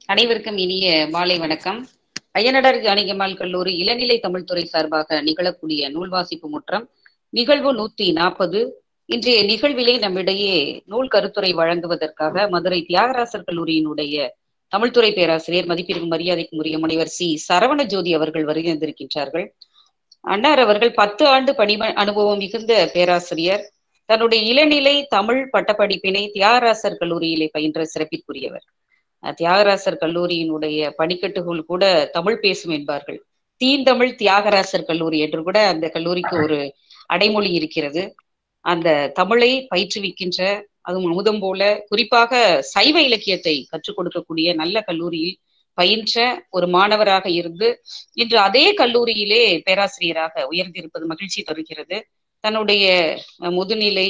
அனைவருக்கும் இனிய மாலை வணக்கம் ஐயனடார் ஜானகியம்மாள் கல்லூரி இளநிலை தமிழ்துறை சார்பாக நிகழக்கூடிய நூல் வாசிப்பு முற்றம் நிகழ்வு நூத்தி நாற்பது இன்றைய நிகழ்விலே நம்மிடையே நூல் கருத்துரை வழங்குவதற்காக மதுரை தியாகராசர் கல்லூரியினுடைய தமிழ்துறை பேராசிரியர் மதிப்பிற்கும் மரியாதைக்கும் உரிய முனைவர் சி சரவண ஜோதி அவர்கள் வருகை வந்திருக்கின்றார்கள் அன்னார் அவர்கள் பத்து ஆண்டு பணி அனுபவம் மிகுந்த பேராசிரியர் தன்னுடைய இளநிலை தமிழ் பட்டப்படிப்பினை தியாகராசர் கல்லூரியிலே பயின்ற சிறப்பிற்குரியவர் தியாகராசர் கல்லூரியினுடைய பணிக்கட்டுகள் கூட தமிழ் பேசும் என்பார்கள் தீந்தமிழ் தியாகராசர் கல்லூரி என்று கூட அந்த கல்லூரிக்கு ஒரு அடைமொழி இருக்கிறது அந்த தமிழை பயிற்றுவிக்கின்ற அதுவும் அமுதம் போல குறிப்பாக சைவ இலக்கியத்தை கற்றுக் கொடுக்கக்கூடிய நல்ல கல்லூரியில் பயின்ற ஒரு மாணவராக இருந்து இன்று அதே கல்லூரியிலே பேராசிரியராக உயர்ந்திருப்பது மகிழ்ச்சி தருகிறது தன்னுடைய முதுநிலை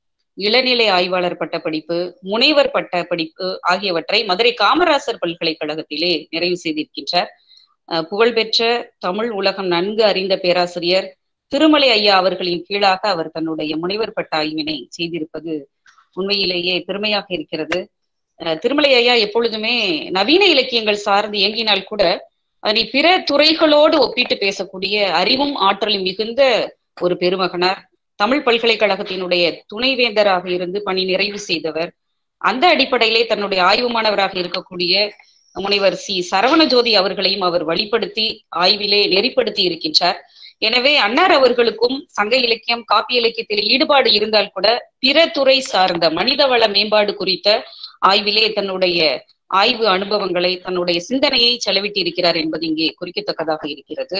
இளநிலை ஆய்வாளர் பட்ட படிப்பு முனைவர் பட்ட படிப்பு ஆகியவற்றை மதுரை காமராசர் பல்கலைக்கழகத்திலே நிறைவு செய்திருக்கின்றார் புகழ்பெற்ற தமிழ் உலகம் நன்கு அறிந்த பேராசிரியர் திருமலை ஐயா அவர்களின் கீழாக அவர் தன்னுடைய முனைவர் பட்ட ஆய்வினை செய்திருப்பது உண்மையிலேயே பெருமையாக இருக்கிறது திருமலை ஐயா எப்பொழுதுமே நவீன இலக்கியங்கள் சார்ந்து இயங்கினால் கூட அதனை பிற துறைகளோடு ஒப்பிட்டு பேசக்கூடிய அறிவும் ஆற்றலும் மிகுந்த ஒரு பெருமகனார் தமிழ் பல்கலைக்கழகத்தினுடைய துணைவேந்தராக இருந்து பணி நிறைவு செய்தவர் அந்த அடிப்படையிலே தன்னுடைய ஆய்வு மாணவராக இருக்கக்கூடிய முனைவர் சி சரவணஜோதி அவர்களையும் அவர் வழிப்படுத்தி ஆய்விலே நெறிப்படுத்தி இருக்கின்றார் எனவே அன்னார் அவர்களுக்கும் சங்க இலக்கியம் காப்பி இலக்கியத்தில் ஈடுபாடு இருந்தால் கூட பிற துறை சார்ந்த மனிதவள மேம்பாடு குறித்த ஆய்விலே தன்னுடைய ஆய்வு அனுபவங்களை தன்னுடைய சிந்தனையை செலவிட்டு இருக்கிறார் என்பது இங்கே குறிக்கத்தக்கதாக இருக்கிறது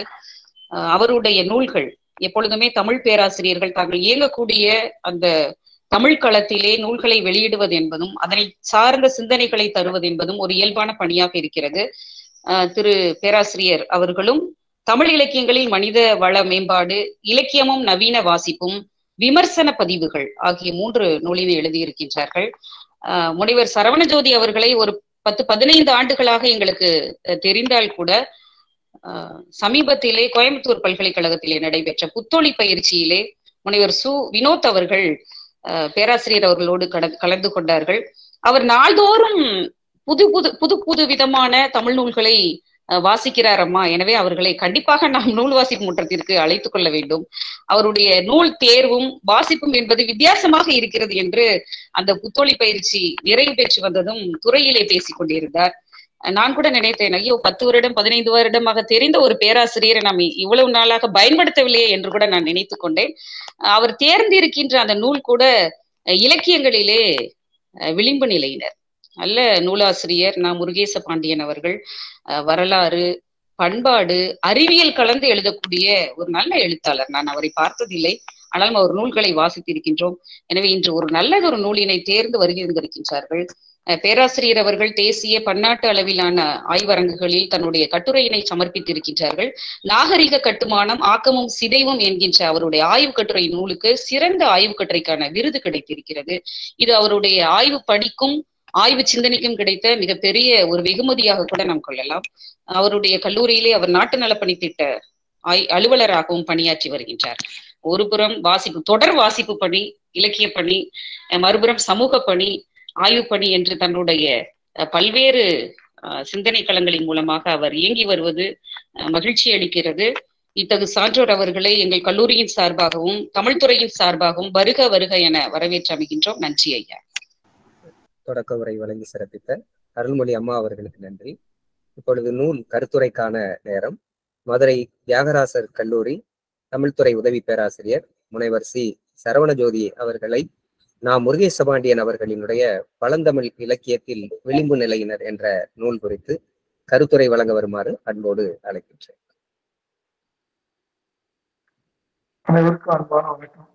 அவருடைய நூல்கள் எப்பொழுதுமே தமிழ் பேராசிரியர்கள் தாங்கள் இயங்கக்கூடிய அந்த தமிழ் களத்திலே நூல்களை வெளியிடுவது என்பதும் அதனை சார்ந்த சிந்தனைகளை தருவது என்பதும் ஒரு இயல்பான பணியாக இருக்கிறது திரு பேராசிரியர் அவர்களும் தமிழ் இலக்கியங்களில் மனித வள மேம்பாடு இலக்கியமும் நவீன வாசிப்பும் விமர்சன பதிவுகள் ஆகிய மூன்று நூலினை எழுதியிருக்கின்றார்கள் முனைவர் சரவணஜோதி அவர்களை ஒரு பத்து பதினைந்து ஆண்டுகளாக எங்களுக்கு தெரிந்தால் கூட சமீபத்திலே கோயம்புத்தூர் பல்கலைக்கழகத்திலே நடைபெற்ற புத்தொழி பயிற்சியிலே முனைவர் சு வினோத் அவர்கள் பேராசிரியர் அவர்களோடு கலந்து கொண்டார்கள் அவர் நாள்தோறும் புது புது புது புது விதமான தமிழ் நூல்களை வாசிக்கிறார் அம்மா எனவே அவர்களை கண்டிப்பாக நாம் நூல் வாசிப்பு முற்றத்திற்கு அழைத்துக் கொள்ள வேண்டும் அவருடைய நூல் தேர்வும் வாசிப்பும் என்பது வித்தியாசமாக இருக்கிறது என்று அந்த புத்தொழி பயிற்சி நிறைவு பெற்று வந்ததும் துறையிலே பேசிக் கொண்டிருந்தார் நான் கூட நினைத்தேன் ஐயோ பத்து வருடம் பதினைந்து வருடமாக தெரிந்த ஒரு பேராசிரியரை நாம் இவ்வளவு நாளாக பயன்படுத்தவில்லையே என்று கூட நான் நினைத்து கொண்டேன் அவர் தேர்ந்திருக்கின்ற அந்த நூல் கூட இலக்கியங்களிலே விளிம்பு நிலையினர் நல்ல நூலாசிரியர் நான் முருகேச பாண்டியன் அவர்கள் வரலாறு பண்பாடு அறிவியல் கலந்து எழுதக்கூடிய ஒரு நல்ல எழுத்தாளர் நான் அவரை பார்த்ததில்லை ஆனாலும் அவர் நூல்களை வாசித்திருக்கின்றோம் எனவே இன்று ஒரு நல்லதொரு நூலினை தேர்ந்து வருகின்றிருக்கின்றார்கள் பேராசிரியர் அவர்கள் தேசிய பன்னாட்டு அளவிலான ஆய்வரங்குகளில் தன்னுடைய கட்டுரையினை சமர்ப்பித்திருக்கின்றார்கள் நாகரிக கட்டுமானம் ஆக்கமும் சிதைவும் என்கின்ற அவருடைய ஆய்வு கட்டுரை நூலுக்கு சிறந்த ஆய்வு கட்டுரைக்கான விருது கிடைத்திருக்கிறது இது அவருடைய ஆய்வு பணிக்கும் ஆய்வு சிந்தனைக்கும் கிடைத்த மிகப்பெரிய ஒரு வெகுமதியாக கூட நாம் கொள்ளலாம் அவருடைய கல்லூரியிலே அவர் நாட்டு நலப்பணி திட்ட ஆய் அலுவலராகவும் பணியாற்றி வருகின்றார் ஒரு புறம் வாசிப்பு தொடர் வாசிப்பு பணி இலக்கிய பணி மறுபுறம் சமூக பணி ஆய்வு பணி என்று தன்னுடைய பல்வேறு சிந்தனை களங்களின் மூலமாக அவர் இயங்கி வருவது மகிழ்ச்சி அளிக்கிறது இத்தகு சான்றோர் அவர்களை எங்கள் கல்லூரியின் சார்பாகவும் தமிழ்துறையின் சார்பாகவும் வருக வருக என வரவேற்று அமைகின்றோம் நன்றி ஐயா தொடக்க உரை வழங்கி சிறப்பித்த அருள்மொழி அம்மா அவர்களுக்கு நன்றி இப்பொழுது நூல் கருத்துரைக்கான நேரம் மதுரை தியாகராசர் கல்லூரி தமிழ்துறை உதவி பேராசிரியர் முனைவர் சி சரவணஜோதி அவர்களை நான் முருகேசபாண்டியன் அவர்களினுடைய பழந்தமிழ் இலக்கியத்தில் விளிம்பு நிலையினர் என்ற நூல் குறித்து கருத்துரை வழங்க வருமாறு அன்போடு அழைக்கின்றேன் அனைவருக்கும் அன்பான வணக்கம்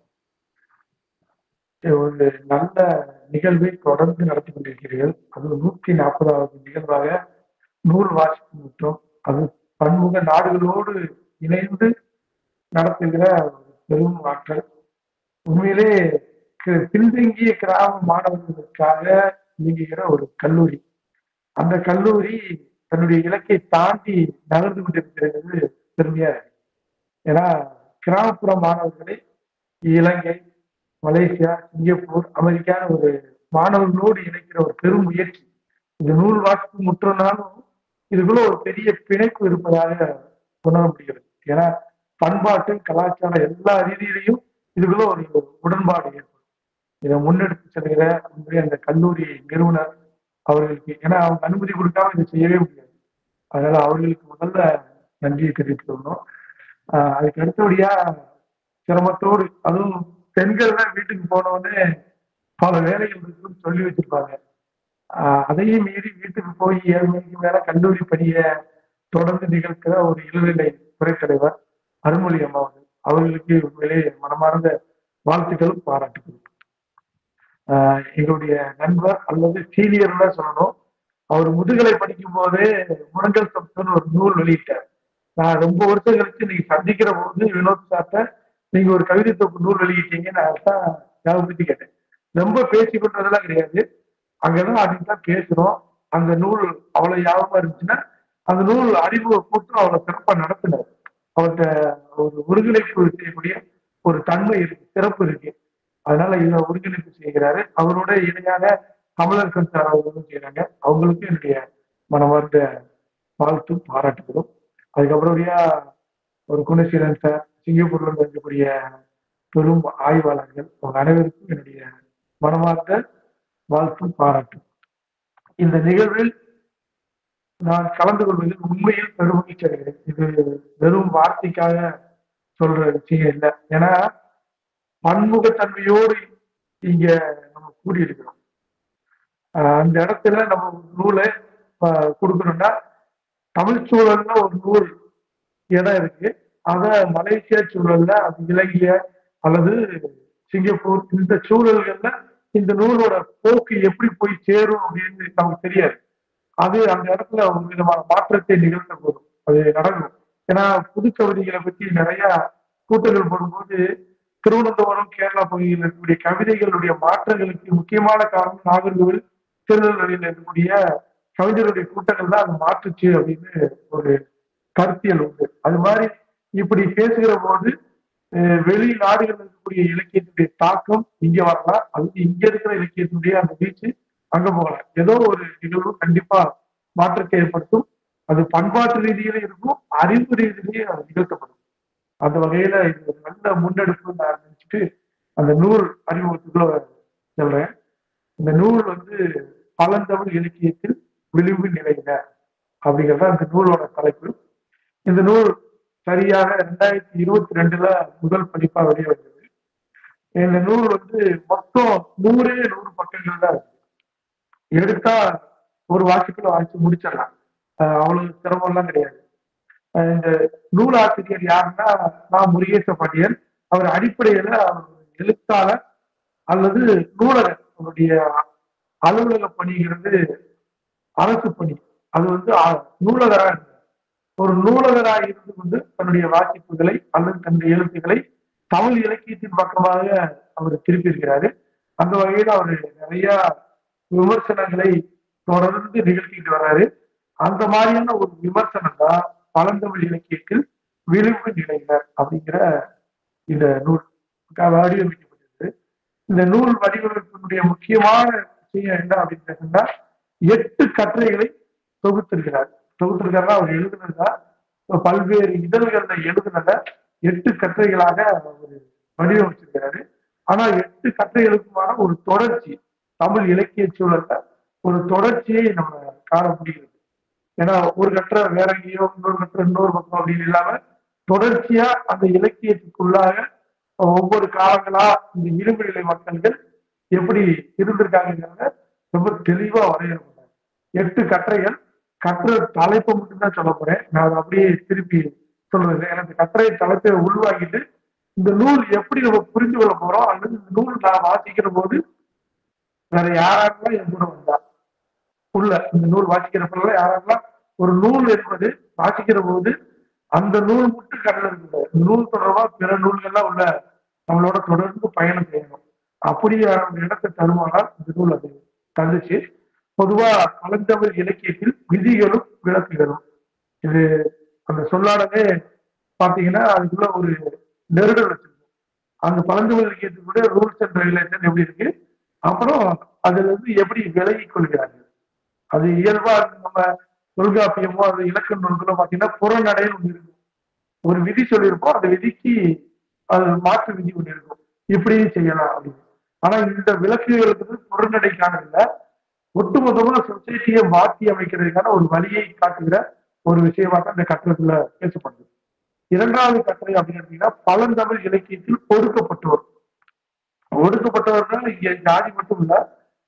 ஒரு நல்ல நிகழ்வை தொடர்ந்து நடத்தி கொண்டிருக்கிறீர்கள் அது நூற்றி நாற்பதாவது நிகழ்வாக நூல் வாசிப்பு மற்றும் அது பன்முக நாடுகளோடு இணைந்து நடத்துகிற ஒரு பெரும் ஆற்றல் உண்மையிலே பின்தங்கிய கிராம மாணவர்களுக்காக இயங்குகிற ஒரு கல்லூரி அந்த கல்லூரி தன்னுடைய இலக்கை தாண்டி நகர்ந்து கொண்டிருக்கிறது பெருமையா இருக்கு ஏன்னா கிராமப்புற மாணவர்களை இலங்கை மலேசியா சிங்கப்பூர் அமெரிக்கான ஒரு மாணவர்களோடு இணைக்கிற ஒரு பெரும் முயற்சி இந்த நூல் வாசிப்பு முற்றனாலும் இதுக்குள்ள ஒரு பெரிய பிணைப்பு இருப்பதாக உணர முடிகிறது ஏன்னா பண்பாட்டு கலாச்சாரம் எல்லா ரீதியிலையும் இதுக்குள்ள ஒரு உடன்பாடு ஏற்படும் இதை முன்னெடுத்து செல்கிற உங்களுடைய அந்த கல்லூரி நிறுவனர் அவர்களுக்கு ஏன்னா அவங்க அனுமதி கொடுக்காம இதை செய்யவே முடியாது அதனால அவர்களுக்கு முதல்ல நன்றியை தெரிவித்துக் கொள்ளணும் ஆஹ் அதுக்கு அடுத்தபடியா சிரமத்தோடு அதுவும் பெண்கள் தான் வீட்டுக்கு போன உடனே பல வேலைகள் இருக்குன்னு சொல்லி வச்சிருப்பாங்க ஆஹ் அதையும் மீறி வீட்டுக்கு போய் ஏழு மணிக்கு மேல கல்லூரி பணியை தொடர்ந்து நிகழ்த்துற ஒரு இளநிலை துறைத் தலைவர் அருள்மொழி அம்மா அவர்கள் அவர்களுக்கு உண்மையிலே மனமார்ந்த வாழ்த்துக்களும் பாராட்டுகளும் ஆஹ் எங்களுடைய நண்பர் அல்லது சீனியர் தான் சொல்லணும் அவர் முதுகலை படிக்கும் போதே முழங்கல் சப்தன் ஒரு நூல் வெளியிட்டார் நான் ரொம்ப வருஷம் கழிச்சு நீங்க சந்திக்கிற போது வினோத் சார்ட்ட நீங்க ஒரு கவிதை தொகுப்பு நூல் வெளியிட்டீங்க நான் அதான் ஞாபகப்படுத்தி கேட்டேன் ரொம்ப பேசி கொண்டதெல்லாம் கிடையாது அங்கதான் அதுக்கு தான் பேசுறோம் அந்த நூல் அவ்வளவு ஞாபகமா இருந்துச்சுன்னா அந்த நூல் அறிமுக கூட்டம் அவ்வளவு சிறப்பா நடத்தினார் அவர்கிட்ட ஒரு ஒருங்கிணைப்பு செய்யக்கூடிய ஒரு தன்மை இருக்கு சிறப்பு இருக்கு அதனால இதை ஒருங்கிணைப்பு செய்கிறாரு அவரோட இணையான கமலர்கன் சார் அவர்களும் செய்யறாங்க அவங்களுக்கும் என்னுடைய மனமார்ந்த வாழ்த்தும் பாராட்டுகளும் அதுக்கப்புறமையா ஒரு குணசீலன் சார் சிங்கப்பூர்ல இருந்து இருக்கக்கூடிய பெரும் ஆய்வாளர்கள் அவங்க அனைவருக்கும் என்னுடைய மனமார்ந்த வாழ்த்தும் பாராட்டும் இந்த நிகழ்வில் நான் கலந்து கொள்வதில் உண்மையில் பெருமகிழ்ச்சி அடைகிறேன் இது வெறும் வார்த்தைக்காக சொல்ற விஷயம் இல்லை ஏன்னா பன்முகத்தன்மையோடு இங்க நம்ம கூடியிருக்கிறோம் ஆஹ் அந்த இடத்துல நம்ம ஒரு நூலை ஆஹ் கொடுக்கணும்னா தமிழ் சூழல்ல ஒரு நூல் இடம் இருக்கு அத மலேசியா சூழல்ல அது இலங்கைய அல்லது சிங்கப்பூர் இந்த சூழல்கள்ல இந்த நூலோட போக்கு எப்படி போய் சேரும் அப்படின்னு நமக்கு தெரியாது அது அந்த இடத்துல ஒரு விதமான மாற்றத்தை நிகழ்த்த போதும் அது நடக்கும் ஏன்னா புது கவிதைகளை பத்தி நிறைய கூட்டங்கள் போடும்போது திருவனந்தபுரம் கேரளா பகுதியில் இருக்கக்கூடிய கவிதைகளுடைய மாற்றங்களுக்கு முக்கியமான காரணம் நாகர்கோவில் திருநெல்வேலியில் இருக்கக்கூடிய கவிஞருடைய கூட்டங்கள் தான் அது மாற்றுச்சு அப்படின்னு ஒரு கருத்தியல் உண்டு அது மாதிரி இப்படி பேசுகிற போது அஹ் வெளி நாடுகள் இருக்கக்கூடிய இலக்கியத்துடைய தாக்கம் இங்க வரலாம் அது இங்க இருக்கிற இலக்கியத்தினுடைய அந்த வீச்சு அங்க போகலாம் ஏதோ ஒரு நிகழ்வு கண்டிப்பா மாற்றத்தை ஏற்படுத்தும் அது பண்பாட்டு ரீதியில இருக்கும் அறிவு ரீதியிலேயே அது நிகழ்த்தப்படும் அந்த வகையில இது ஒரு நல்ல முன்னெடுப்பு நான் நினைச்சிட்டு அந்த நூல் அறிமுகத்துக்குள்ள சொல்றேன் இந்த நூல் வந்து பழந்தமிழ் இலக்கியத்தில் விளிம்பு நிலையில அப்படிங்கிறது அந்த நூலோட தலைப்பு இந்த நூல் சரியாக ரெண்டாயிரத்தி இருபத்தி ரெண்டுல முதல் பதிப்பா வெளியே வந்தது இந்த நூல் வந்து மொத்தம் நூறே நூறு பக்கங்கள் தான் இருக்கு எடுத்தா ஒரு வாசிப்புல வாசிச்சு முடிச்சிடலாம் அஹ் அவ்வளவு சிரமம்லாம் கிடையாது அஹ் இந்த நூலாசிரியர் யாருன்னா நான் முருகேச பாண்டியன் அவர் அடிப்படையில அவர் எழுத்தாளர் அல்லது நூலகர் அவருடைய அலுவலக பணிங்கிறது அரசு பணி அது வந்து ஆ- நூலகரா இருந்தார் ஒரு நூலகராக இருந்து கொண்டு தன்னுடைய வாசிப்புகளை அல்லது தன்னுடைய எழுத்துக்களை தமிழ் இலக்கியத்தின் பக்கமாக அவர் திருப்பியிருக்கிறாரு அந்த வகையில் அவர் நிறைய விமர்சனங்களை தொடர்ந்து நிகழ்த்திட்டு வர்றாரு அந்த மாதிரியான ஒரு விமர்சனம் தான் பழந்தமிழ் இலக்கியத்தில் விளிம்பு நிலையினர் அப்படிங்கிற இந்த நூல் வடிவமைக்கப்பட்டது இந்த நூல் வடிவமைப்பினுடைய முக்கியமான விஷயம் என்ன அப்படின்னு சொன்னா எட்டு கட்டுரைகளை தொகுத்திருக்கிறார் தொகுத்திருக்காருன்னா அவர் எழுதுனதா பல்வேறு இதழ்கள்ல எழுதுனத எட்டு கட்டுரைகளாக அவர் வடிவமைச்சிருக்கிறாரு ஆனா எட்டு கட்டுரைகளுக்குமான ஒரு தொடர்ச்சி தமிழ் இலக்கிய சூழல்ல ஒரு தொடர்ச்சியை நம்ம காண முடிகிறது ஏன்னா ஒரு கட்டுரை வேற எங்கேயோ இன்னொரு கட்டுரை இன்னொரு பக்கம் அப்படின்னு இல்லாம தொடர்ச்சியா அந்த இலக்கியத்துக்குள்ளாக ஒவ்வொரு காலங்களா இந்த இரும்பு நிலை மக்கள்கள் எப்படி இருந்திருக்காங்கிறத ரொம்ப தெளிவா வரையறுக்கிறார் எட்டு கட்டுரைகள் கட்டுரை தலைப்பை மட்டும்தான் சொல்ல போறேன் நான் அதை அப்படியே திருப்பி சொல்றது எனக்கு கட்டுரை தலைப்பை உள்வாங்கிட்டு இந்த நூல் எப்படி நம்ம புரிந்து கொள்ள போறோம் அல்லது இந்த நூல் நான் வாசிக்கிற போது வேற யாரெல்லாம் என் கூட வந்தா உள்ள இந்த நூல் வாசிக்கிறப்பெல்லாம் யாரெல்லாம் ஒரு நூல் என்பது வாசிக்கிற போது அந்த நூல் மட்டும் கடல இருக்குது இந்த நூல் தொடர்பா பிற நூல்கள்லாம் உள்ள நம்மளோட தொடர்ந்து பயணம் செய்யணும் அப்படியே ஒரு இடத்தை தருமானால் இந்த நூல் அது தந்துச்சு பொதுவா பழந்தமிழ் இலக்கியத்தில் விதிகளும் விளக்குகளும் இது அந்த சொல்லாடவே பாத்தீங்கன்னா அதுக்குள்ள ஒரு நெருடல் வச்சிருக்கும் அந்த பழந்தமிழ் இலக்கியத்துக்குள்ள ரூல்ஸ் அண்ட் ரெகுலேஷன் எப்படி இருக்கு அப்புறம் அதுல இருந்து எப்படி விலகி கொள்கிறார்கள் அது இயல்பா நம்ம தொல்காப்பியமோ அது இலக்கண நூல்களோ பாத்தீங்கன்னா புறநடைன்னு ஒண்ணு இருக்கும் ஒரு விதி சொல்லியிருப்போம் அந்த விதிக்கு அது மாற்று விதி ஒண்ணு இருக்கும் இப்படியும் செய்யலாம் அப்படின்னு ஆனா இந்த விளக்குகளுக்கு புறநடைக்கான இல்ல ஒட்டுமொத்தமா சொசைட்டியை மாற்றி அமைக்கிறதுக்கான ஒரு வழியை காட்டுகிற ஒரு விஷயமா தான் இந்த கட்டளத்துல பேசப்படுது இரண்டாவது கட்டளை அப்படின்னு எடுத்தீங்கன்னா பழந்தமிழ் இலக்கியத்தில் ஒடுக்கப்பட்டோர் ஒடுக்கப்பட்டவர்கள் இங்க ஜாதி மட்டும் இல்ல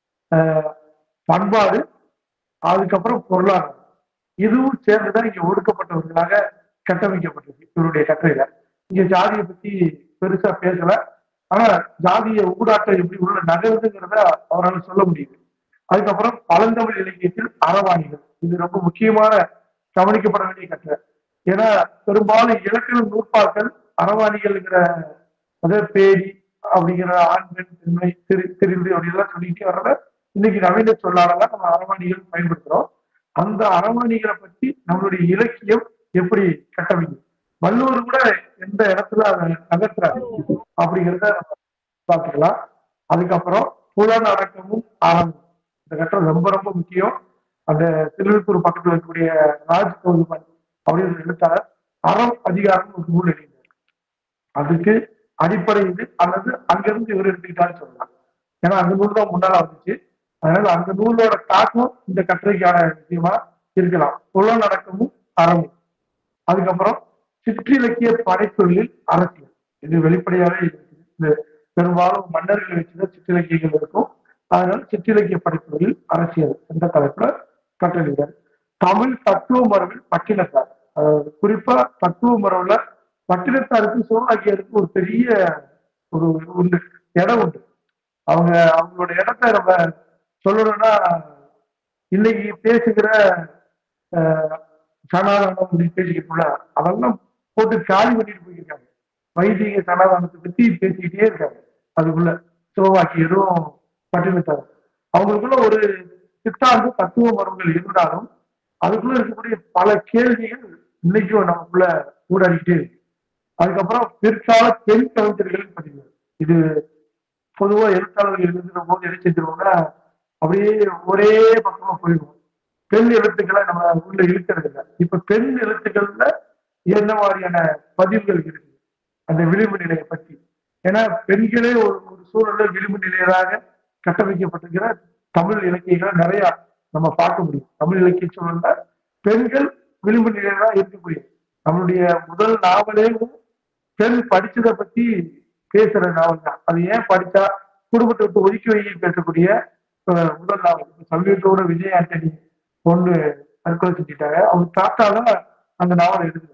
ஆஹ் பண்பாடு அதுக்கப்புறம் பொருளாதாரம் இதுவும் சேர்ந்துதான் இங்க ஒடுக்கப்பட்டவர்களாக கட்டமைக்கப்பட்டிருக்கு இவருடைய கட்டுரையில இங்க ஜாதியை பத்தி பெருசா பேசல ஆனா ஜாதிய ஊடாட்டம் எப்படி உள்ள நகருதுங்கிறத அவரால் சொல்ல முடியுது அதுக்கப்புறம் பழந்தமிழ் இலக்கியத்தில் அறவாணிகள் இது ரொம்ப முக்கியமான கவனிக்கப்பட வேண்டிய கட்டுரை ஏன்னா பெரும்பாலும் இலக்கண நூற்பாக்கள் அறவாணிகள்ங்கிற அதாவது பேடி அப்படிங்கிற ஆண் பெண் பெண்மை திரு திரிந்து அப்படிலாம் சொல்லிட்டு வர்றத இன்னைக்கு நவீன சொல்லாடலாம் நம்ம அறவாணிகள் பயன்படுத்துறோம் அந்த அறவாணிகளை பத்தி நம்மளுடைய இலக்கியம் எப்படி கட்டமைக்கும் வள்ளுவர் கூட எந்த இடத்துல அதை நகர்த்துறாரு அப்படிங்கிறத நம்ம பார்த்துக்கலாம் அதுக்கப்புறம் புலன் அடக்கமும் அறமும் இந்த கட்டம் ரொம்ப ரொம்ப முக்கியம் அந்த திருவிழுத்தூர் பக்கத்துல இருக்கக்கூடிய ராஜ் கௌதமன் அப்படின்னு ஒரு எழுத்தாளர் அறம் அதிகாரம் ஒரு நூல் எழுதினார் அதுக்கு அடிப்படை இது அல்லது அங்கிருந்து இவர் எடுத்துக்கிட்டான்னு சொல்லலாம் ஏன்னா அந்த நூல் தான் முன்னால வந்துச்சு அதனால அந்த நூலோட தாக்கம் இந்த கட்டுரைக்கான விஷயமா இருக்கலாம் புலன் அடக்கமும் அறமும் அதுக்கப்புறம் சிற்றிலக்கிய படைத்தொழிலில் அரசியல் இது வெளிப்படையாவே இருக்குது இந்த பெரும்பாலும் மன்னர்கள் வச்சுதான் சிற்றிலக்கியங்கள் இருக்கும் அதனால சிற்றிலக்கிய படைத்தொழில் அரசியல் என்ற தலைப்புல கட்டளிட்டார் தமிழ் தத்துவ மரபில் பட்டினத்தார் அதாவது குறிப்பா தத்துவ மரபுல பட்டினத்தாருக்கு சிவகாக்கியருக்கு ஒரு பெரிய ஒரு உண்டு இடம் உண்டு அவங்க அவங்களோட இடத்த நம்ம சொல்லணும்னா இன்னைக்கு பேசுகிற ஆஹ், சனாதனம் அப்படின்னு பேசிக்கிட்டோம்ல அதெல்லாம் போட்டு காலி பண்ணிட்டு போயிருக்காங்க வைதிக சனாதனத்தை பத்தி பேசிக்கிட்டே இருக்காங்க அதுக்குள்ள சிவவாக்கியரும் பட்டினத்தாரும் அவங்களுக்குள்ள ஒரு சித்தாந்து தத்துவ மரபுகள் இருந்தாலும் அதுக்குள்ள இருக்கக்கூடிய பல கேள்விகள் இன்னைக்கும் நமக்குள்ள ஊடாடிக்கிட்டே இருக்கு அதுக்கப்புறம் பிற்கால பெண் கவிஞர்கள் பார்த்தீங்க இது பொதுவா எழுத்தாளர்கள் எழுதுகிற போது என்ன செஞ்சிருவாங்க அப்படியே ஒரே பக்கமா போயிடுவோம் பெண் எழுத்துக்களை நம்ம உள்ள இழுக்கிறது இல்லை இப்ப பெண் எழுத்துக்கள்ல என்ன மாதிரியான பதிவுகள் இருக்கு அந்த விளிம்பு நிலையை பற்றி ஏன்னா பெண்களே ஒரு ஒரு சூழல்ல விளிம்பு நிலையராக கட்டமைக்கப்பட்டிருக்கிற தமிழ் இலக்கியங்களை நிறைய நம்ம பார்க்க முடியும் தமிழ் இலக்கிய சூழல்ல பெண்கள் விளிம்பு நிலையரா இருக்கக்கூடிய நம்மளுடைய முதல் நாவலே பெண் படிச்சதை பத்தி பேசுற நாவல் தான் அது ஏன் படிச்சா குடும்பத்தை விட்டு ஒதுக்கி வைக்க பேசக்கூடிய அஹ், முதல் நாவல் இப்ப சமீபத்தோட விஜய் ஆண்டனி பொண்ணு தற்கொலை செஞ்சுட்டாங்க அவங்க தாத்தா தான் அந்த நாவல் எழுதுறாரு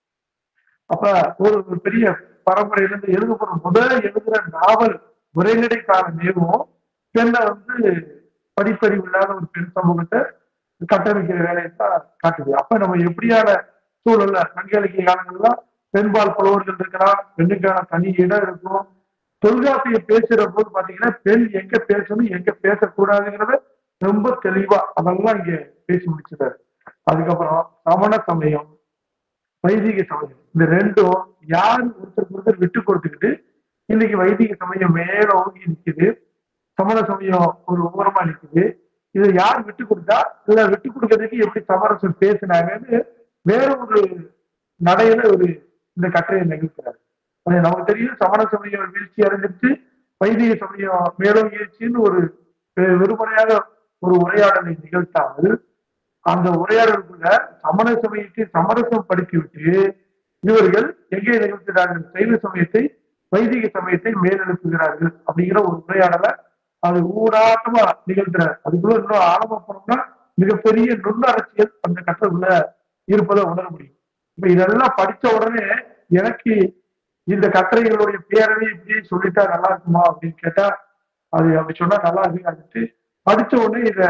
அப்ப ஒரு ஒரு பெரிய பரம்பரையில இருந்து எழுதப்படுற முதல் எழுதுற நாவல் உரைநடைக்கான நேரும் பெண்ணை வந்து படிப்பறிவு இல்லாத ஒரு பெண் சமூகத்தை கட்டமைக்கிற வேலையை தான் காட்டுது அப்ப நம்ம எப்படியான சூழல்ல சங்க இலக்கிய காலங்கள்ல பெண்பால் புலவர்கள் இருக்கலாம் பெண்ணுக்கான தனி இடம் இருக்கும் தொல்காப்பிய பேசுற போது பாத்தீங்கன்னா பெண் எங்க பேசணும் எங்க பேசக்கூடாதுங்கிறத ரொம்ப தெளிவா அதெல்லாம் இங்க பேசி முடிச்சிட்டாரு அதுக்கப்புறம் சமண சமயம் வைதிக சமயம் இந்த ரெண்டும் யார் ஒருத்தருக்கு ஒருத்தர் விட்டு கொடுத்துக்கிட்டு இன்னைக்கு வைதிக சமயம் மேல ஓங்கி நிக்குது சமண சமயம் ஒரு ஓரமா நிக்குது இதை யார் விட்டு கொடுத்தா இல்ல விட்டு கொடுக்கறதுக்கு எப்படி சமரசம் பேசினாங்கன்னு வேற ஒரு நடையில ஒரு இந்த கட்டுரையை நிகழ்த்துறாரு அது நமக்கு தெரியும் சமண சமயம் வீழ்ச்சி அடைஞ்சிருச்சு வைதிக சமயம் மேலோங்கிருச்சுன்னு ஒரு வெ- வெறுமனையாக ஒரு உரையாடலை நிகழ்த்தாமல் அந்த உரையாடலுக்குள்ள சமண சமயத்தை சமரசம் படுத்தி விட்டு இவர்கள் எங்கே நிகழ்த்துகிறார்கள் சைவ சமயத்தை வைதிக சமயத்தை மேலெழுப்புகிறார்கள் அப்படிங்கிற ஒரு உரையாடலை அது ஊடாட்டமா நிகழ்த்துறாரு அதுக்குள்ள இன்னும் ஆழமா போனோம்னா மிகப்பெரிய நுண்ண அரசியல் அந்த கட்டத்துக்குள்ள இருப்பதை உணர முடியும் இப்ப இதெல்லாம் படிச்ச உடனே எனக்கு இந்த கட்டுரைகளுடைய பேரவை இப்படி சொல்லிட்டா நல்லா இருக்குமா அப்படின்னு கேட்டா அது அப்படி சொன்னா நல்லா இருக்காதுட்டு படிச்ச உடனே இத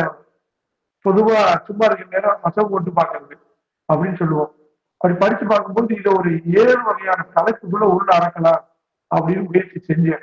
பொதுவா சும்மா இருக்கிற நேரம் மசம் போட்டு பார்க்கறது அப்படின்னு சொல்லுவோம் அப்படி படிச்சு பார்க்கும்போது இதை ஒரு ஏழு வகையான தலைப்புக்குள்ள உள்ள அடக்கலாம் அப்படின்னு முயற்சி செஞ்சேன்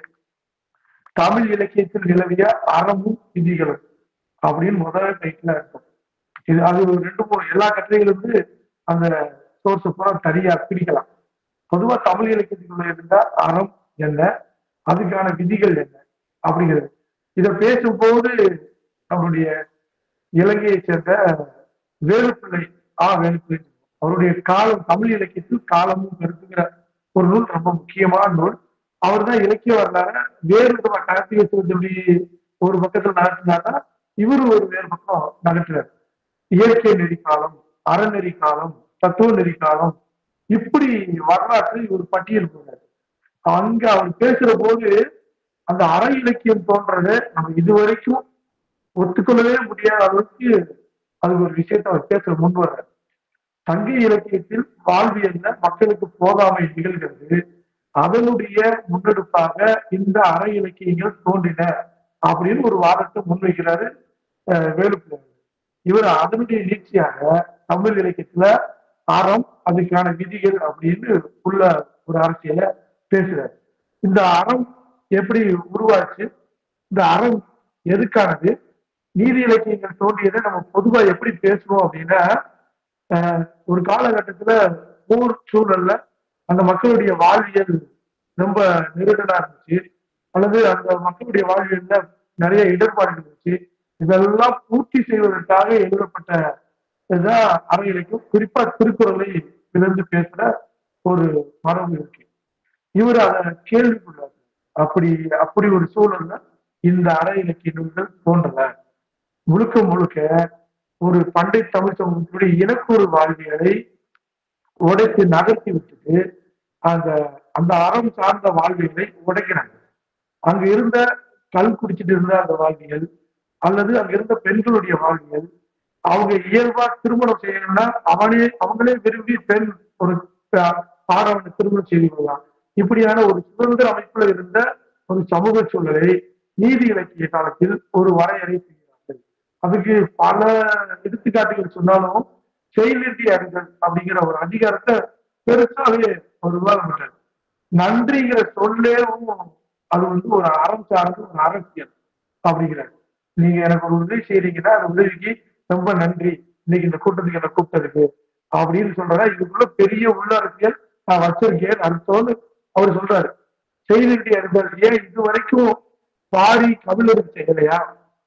தமிழ் இலக்கியத்தில் நிலவிய அறமும் விதிகளும் அப்படின்னு முதல் டைட்டில் இருக்கும் இது அது ஒரு ரெண்டு மூணு எல்லா கட்டுரைகளும் வந்து அந்த சோர்ஸ் பூரா தனியா பிரிக்கலாம் பொதுவா தமிழ் இலக்கியத்துக்குள்ள இருந்தா அறம் என்ன அதுக்கான விதிகள் என்ன அப்படிங்கிறது இதை பேசும்போது நம்மளுடைய இலங்கையை சேர்ந்த வேலுப்பிள்ளை ஆ வேலுப்பிள்ளை அவருடைய காலம் தமிழ் இலக்கியத்தில் காலமும் கருத்துங்கிற ஒரு நூல் ரொம்ப முக்கியமான நூல் அவர் தான் இலக்கிய வரலாற வேறு விதமா கார்த்திகை சிவத்தொடி ஒரு பக்கத்தில் நகர்த்தினாரா இவரு ஒரு வேறு பக்கம் நகர்த்துறாரு இயற்கை நெறி காலம் அறநெறி காலம் தத்துவ நெறி காலம் இப்படி வரலாற்று இவர் பட்டியல் போடுறாரு அங்க அவர் பேசுற போது அந்த அற இலக்கியம் தோன்றதை நம்ம இதுவரைக்கும் ஒத்துக்கொள்ளவே முடியாத அளவுக்கு அது ஒரு விஷயத்தை அவர் பேசுற முன் வர்றாரு சங்க இலக்கியத்தில் வாழ்வியல்ல மக்களுக்கு போதாமை நிகழ்கிறது அதனுடைய முன்னெடுப்பாக இந்த அற இலக்கியங்கள் தோன்றின அப்படின்னு ஒரு வாதத்தை முன்வைக்கிறாரு அஹ், வேலுப்பிள்ளை இவர் அதனுடைய நீட்சியாக தமிழ் இலக்கியத்துல அறம் அதுக்கான விதிகள் அப்படின்னு உள்ள ஒரு அரசியல பேசுறாரு இந்த அறம் எப்படி உருவாச்சு இந்த அறம் எதுக்கானது நீதி இலக்கியங்கள் தோன்றியதை நம்ம பொதுவா எப்படி பேசுவோம் அப்படின்னா ஆஹ், ஒரு காலகட்டத்துல போர் சூழல்ல அந்த மக்களுடைய வாழ்வியல் ரொம்ப நெருடலா இருந்துச்சு அல்லது அந்த மக்களுடைய வாழ்வியல்ல நிறைய இடர்பாடுகள் இருந்துச்சு இதெல்லாம் பூர்த்தி செய்வதற்காக எழுதப்பட்ட இதுதான் அற இலக்கியம் குறிப்பா திருக்குறளை இருந்து பேசுற ஒரு மரபு இருக்கு இவர் அதை கேள்விப்படுறாரு அப்படி அப்படி ஒரு சூழல்ல இந்த அற இலக்கிய நூல்கள் தோன்றல முழுக்க முழுக்க ஒரு பண்டை தமிழ் சமூகத்துடைய இனக்கூறு வாழ்வியலை உடைத்து நகர்த்தி விட்டுட்டு அந்த அந்த அறம் சார்ந்த வாழ்வியலை உடைக்கிறாங்க அங்க இருந்த கல் குடிச்சிட்டு இருந்த அந்த வாழ்வியல் அல்லது அங்க இருந்த பெண்களுடைய வாழ்வியல் அவங்க இயல்பா திருமணம் செய்யணும்னா அவனே அவங்களே விரும்பி பெண் ஒரு ஆ- ஆடவனை திருமணம் செய்து கொள்ளலாம் இப்படியான ஒரு சுதந்திர அமைப்புல இருந்த ஒரு சமூக சூழலை நீதி இலக்கிய காலத்தில் ஒரு வரையறை செய்கிறார்கள் அதுக்கு பல எடுத்துக்காட்டுகள் சொன்னாலும் செயல்நீதி அறிதல் அப்படிங்கிற ஒரு அதிகாரத்தை பெருசாவே ஒரு விவாதம் பண்றாரு நன்றிங்கிற சொல்லேவும் அது வந்து ஒரு அறம் சார்ந்த ஒரு அரசியல் அப்படிங்கிறாரு நீங்க எனக்கு ஒரு உதவி செய்றீங்கன்னா அந்த உதவிக்கு ரொம்ப நன்றி இன்னைக்கு இந்த கூட்டத்துக்கு என்ன கூப்பிட்டதுக்கு அப்படின்னு சொல்றதா இதுக்குள்ள பெரிய உள்ள அரசியல் நான் வச்சிருக்கேன் அர்த்தம்னு அவர் சொல்றாரு செய்தி அறிதல் ஏன் இது வரைக்கும் பாரி கபிலருக்கு செய்யலையா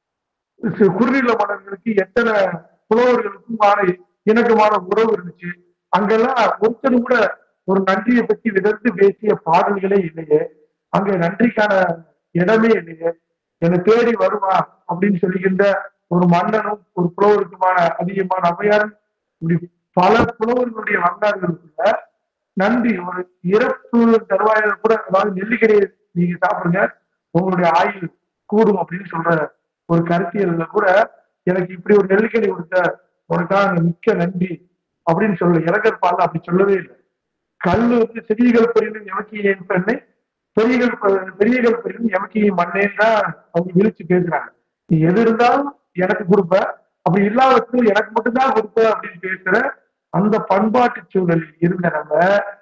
சி- குறுநில மன்னர்களுக்கு எத்தனை புலவர்களுக்குமான இணக்கமான உறவு இருந்துச்சு அங்கெல்லாம் ஒருத்தர் கூட ஒரு நன்றியை பற்றி விதந்து பேசிய பாடல்களே இல்லையே அங்க நன்றிக்கான இடமே இல்லையே என்னை தேடி வருவா அப்படின்னு சொல்லுகின்ற ஒரு மன்னனும் ஒரு புலவருக்குமான அதிகமான அவையாரும் இப்படி பல புலவர்களுடைய வரலாறுகளுக்குள்ள நன்றி ஒரு இறப்பு தருவாயில கூட அதாவது நெல்லிக்கடையை நீங்க சாப்பிடுங்க உங்களுடைய ஆயுள் கூடும் அப்படின்னு சொல்ற ஒரு கருத்தியல்ல கூட எனக்கு இப்படி ஒரு நெல்லிக்கடை கொடுத்த உனக்காக மிக்க நன்றி அப்படின்னு சொல்ல இறக்கர் பால் அப்படி சொல்லவே இல்லை கல்லு வந்து சிறியகள் பெரியும் எமக்கி என் பெண்ணை பெரியகள் பெ- பெரியகள் பெரியும் எமக்கி மண்ணேன்னு தான் அவங்க விழிச்சு பேசுறாங்க நீ எது இருந்தாலும் எனக்கு கொடுப்ப அப்படி இல்லாதவற்றும் எனக்கு மட்டும்தான் கொடுப்ப அப்படின்னு பேசுற அந்த பண்பாட்டு சூழலில் இருந்த நம்ம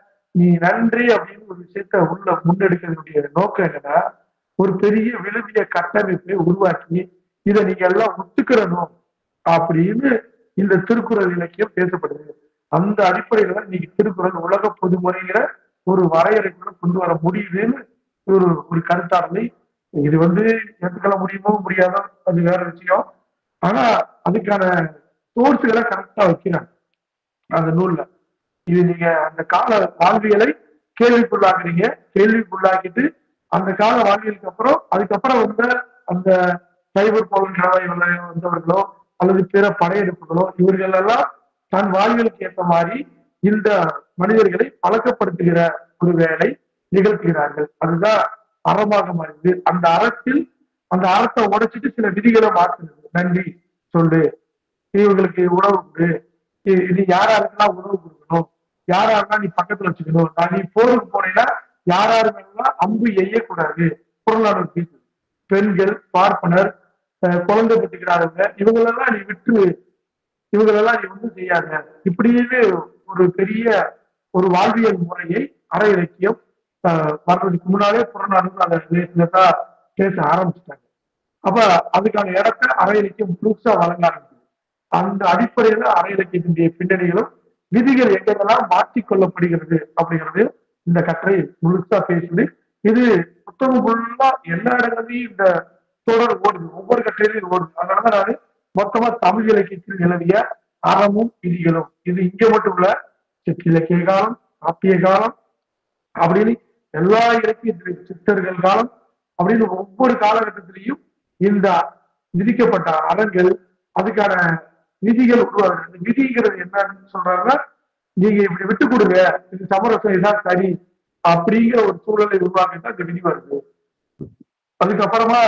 நீ நன்றி அப்படின்னு ஒரு விஷயத்த உள்ள முன்னெடுக்கிறதுடைய நோக்கம் என்னன்னா ஒரு பெரிய விழுமிய கட்டமைப்பை உருவாக்கி இதை நீங்க எல்லாம் ஒத்துக்கிறணும் அப்படின்னு இந்த திருக்குறள் இலக்கியம் பேசப்படுது அந்த அடிப்படையில தான் இன்னைக்கு திருக்குறள் உலக பொதுமுறைங்கிற ஒரு வரையறைக்குள்ள கொண்டு வர முடியுதுன்னு ஒரு ஒரு கருத்தாடலை இது வந்து ஏற்றுக்கொள்ள முடியுமோ முடியாதோ அது வேற விஷயம் ஆனா அதுக்கான சோர்ஸுகளை கரெக்டா வைக்கிறாங்க அந்த நூல்ல இது நீங்க அந்த கால வாழ்வியலை கேள்விக்குள்ளாக்குறீங்க கேள்விக்குள்ளாக்கிட்டு அந்த கால வாழ்வியலுக்கு அப்புறம் அதுக்கப்புறம் வந்த அந்த சைபர் போலன் வந்தவர்களோ அல்லது பிற படையெடுப்புகளோ இவர்கள் எல்லாம் தன் வாழ்வியலுக்கு ஏற்ற மாதிரி இந்த மனிதர்களை பழக்கப்படுத்துகிற ஒரு வேலை நிகழ்த்துகிறார்கள் அதுதான் அறமாக மாறுது அந்த அறத்தில் அந்த அறத்தை உடைச்சிட்டு சில விதிகளை மாற்றுறது நன்றி சொல்லு இவங்களுக்கு உணவு கொடு இ- இது யார் யாருக்கெல்லாம் உணவு கொடுக்கணும் யார் யாரெல்லாம் நீ பக்கத்துல வச்சுக்கணும் நான் நீ போருக்கு போனீங்கன்னா யார் யாரு மேலாம் அம்பு எய்யக்கூடாது புறநானூறு பேசு பெண்கள் பார்ப்பனர் அஹ், குழந்தை பெற்றுக்கிறாங்க இவங்களெல்லாம் நீ விட்டு இவங்களெல்லாம் நீ ஒன்றும் செய்யாத இப்படியே ஒரு பெரிய ஒரு வாழ்வியல் முறையை அற இலக்கியம் ஆஹ், வர்றதுக்கு முன்னாலே புறநானூறு அதை பேசுனதா பேச ஆரம்பிச்சிட்டாங்க அப்ப அதுக்கான இடத்த அற இலக்கியம் முழுசா வழங்க ஆரம்பிக்குது அந்த அடிப்படையில அற இலக்கியத்தினுடைய பின்னணிகளும் விதிகள் எங்கெல்லாம் மாற்றிக்கொள்ளப்படுகிறது அப்படிங்கிறது இந்த கட்டுரை முழுசா பேசுது இது புத்தகம் ஃபுல்லா எல்லா இடங்களையும் இந்த தொடர் ஓடுது ஒவ்வொரு கட்டுரையிலும் ஓடுது அதனாலதான் நான் மொத்தமா தமிழ் இலக்கியத்தில் நிலவிய அறமும் விதிகளும் இது இங்க மட்டும் இல்ல சிற்றிலக்கிய காலம் காப்பிய காலம் அப்படின்னு எல்லா இலக்கியத்திலும் சித்தர்கள் காலம் அப்படின்னு ஒவ்வொரு காலகட்டத்திலையும் இந்த விதிக்கப்பட்ட அறங்கள் அதுக்கான விதிகள் உருவாகுது இந்த விதிங்கிறது என்னன்னு சொல்றாங்கன்னா நீங்க இப்படி விட்டு கொடுங்க இது சமரசம் இதான் சரி அப்படிங்கிற ஒரு சூழலை உருவாக்கிட்டா இந்த விதி வருது அதுக்கப்புறமா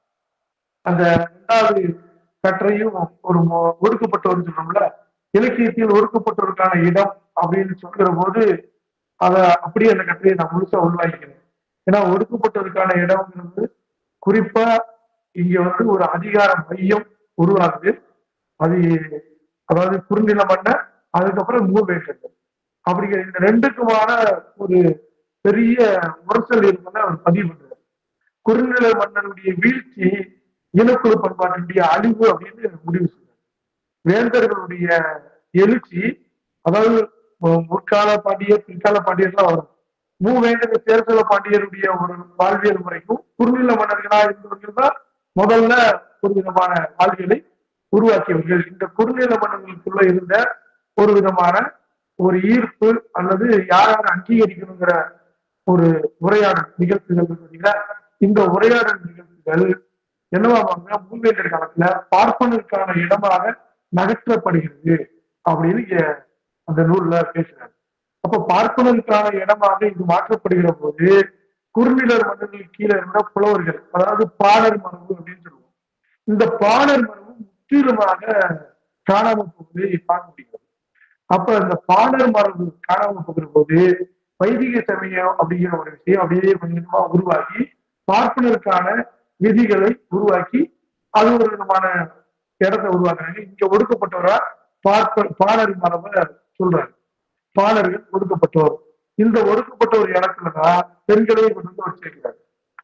அந்த ரெண்டாவது கற்றையும் ஒரு மொ- ஒடுக்கப்பட்டவர் சொல்றோம்ல இலக்கியத்தில் ஒடுக்கப்பட்டவருக்கான இடம் அப்படின்னு சொல்கிற போது அத அப்படியே அந்த கற்றையை நான் முழுசா உள்வாங்கிக்கிறேன் ஏன்னா ஒடுக்கப்பட்டவருக்கான இடம்ங்கிறது குறிப்பா இங்க வந்து ஒரு அதிகார மையம் உருவாகுது அது அதாவது குறுநில மன்னர் அதுக்கப்புறம் மூவேட்டர்கள் அப்படிங்கிற இந்த ரெண்டுக்குமான ஒரு பெரிய முரசல் இருக்குன்னு அவர் பதிவு பண்றாரு குறுநில மன்னருடைய வீழ்ச்சி இனக்குழு பண்பாட்டினுடைய அழிவு அப்படின்னு முடிவு செய்றாரு வேந்தர்களுடைய எழுச்சி அதாவது மு- முற்கால பாண்டியர் பிற்கால பாண்டியர்லாம் வரும் மூவேந்தர் தேர்தல பாண்டியருடைய ஒரு வாழ்வியல் முறைக்கும் குறுநில மன்னர்களா இருந்தவர்கள் தான் முதல்ல ஒரு விதமான வாழ்வியலை உருவாக்கியவர்கள் இந்த குறுநில மன்னர்களுக்குள்ள இருந்த ஒரு விதமான ஒரு ஈர்ப்பு அல்லது யார் யார் அங்கீகரிக்கணுங்கிற ஒரு உரையாடல் நிகழ்ச்சிகள் இருக்கு பார்த்தீங்களா இந்த உரையாடல் நிகழ்ச்சிகள் என்னவாங்க மூவேந்தர் காலத்துல பார்ப்பனருக்கான இடமாக நகற்றப்படுகிறது அப்படின்னு இங்க அந்த நூல்ல பேசுறாரு அப்ப பார்ப்பனருக்கான இடமாக இது மாற்றப்படுகிற போது குறுநிலர் மன்னர்கள் கீழே இருந்த புலவர்கள் அதாவது பாணர் மரபு அப்படின்னு சொல்லுவோம் இந்த பாணர் மரபு முற்றிலுமாக காணாம போவதை பார்க்க முடியும் அப்ப இந்த பாணர் மரபு காணாம போகிற போது வைதிக சமயம் அப்படிங்கிற ஒரு விஷயம் அப்படியே கொஞ்சம் கொஞ்சமா உருவாக்கி பார்ப்பனருக்கான விதிகளை உருவாக்கி அது ஒரு விதமான இடத்தை உருவாக்குறாங்க இங்க ஒடுக்கப்பட்டவரா பார்ப்ப பாணர் மரபை சொல்றாங்க பாணர்கள் ஒடுக்கப்பட்டோர் இந்த ஒடுக்கப்பட்டோர் இடத்துலதான் பெண்களையும் கொண்டு வந்து அவர் சேர்க்கிறார்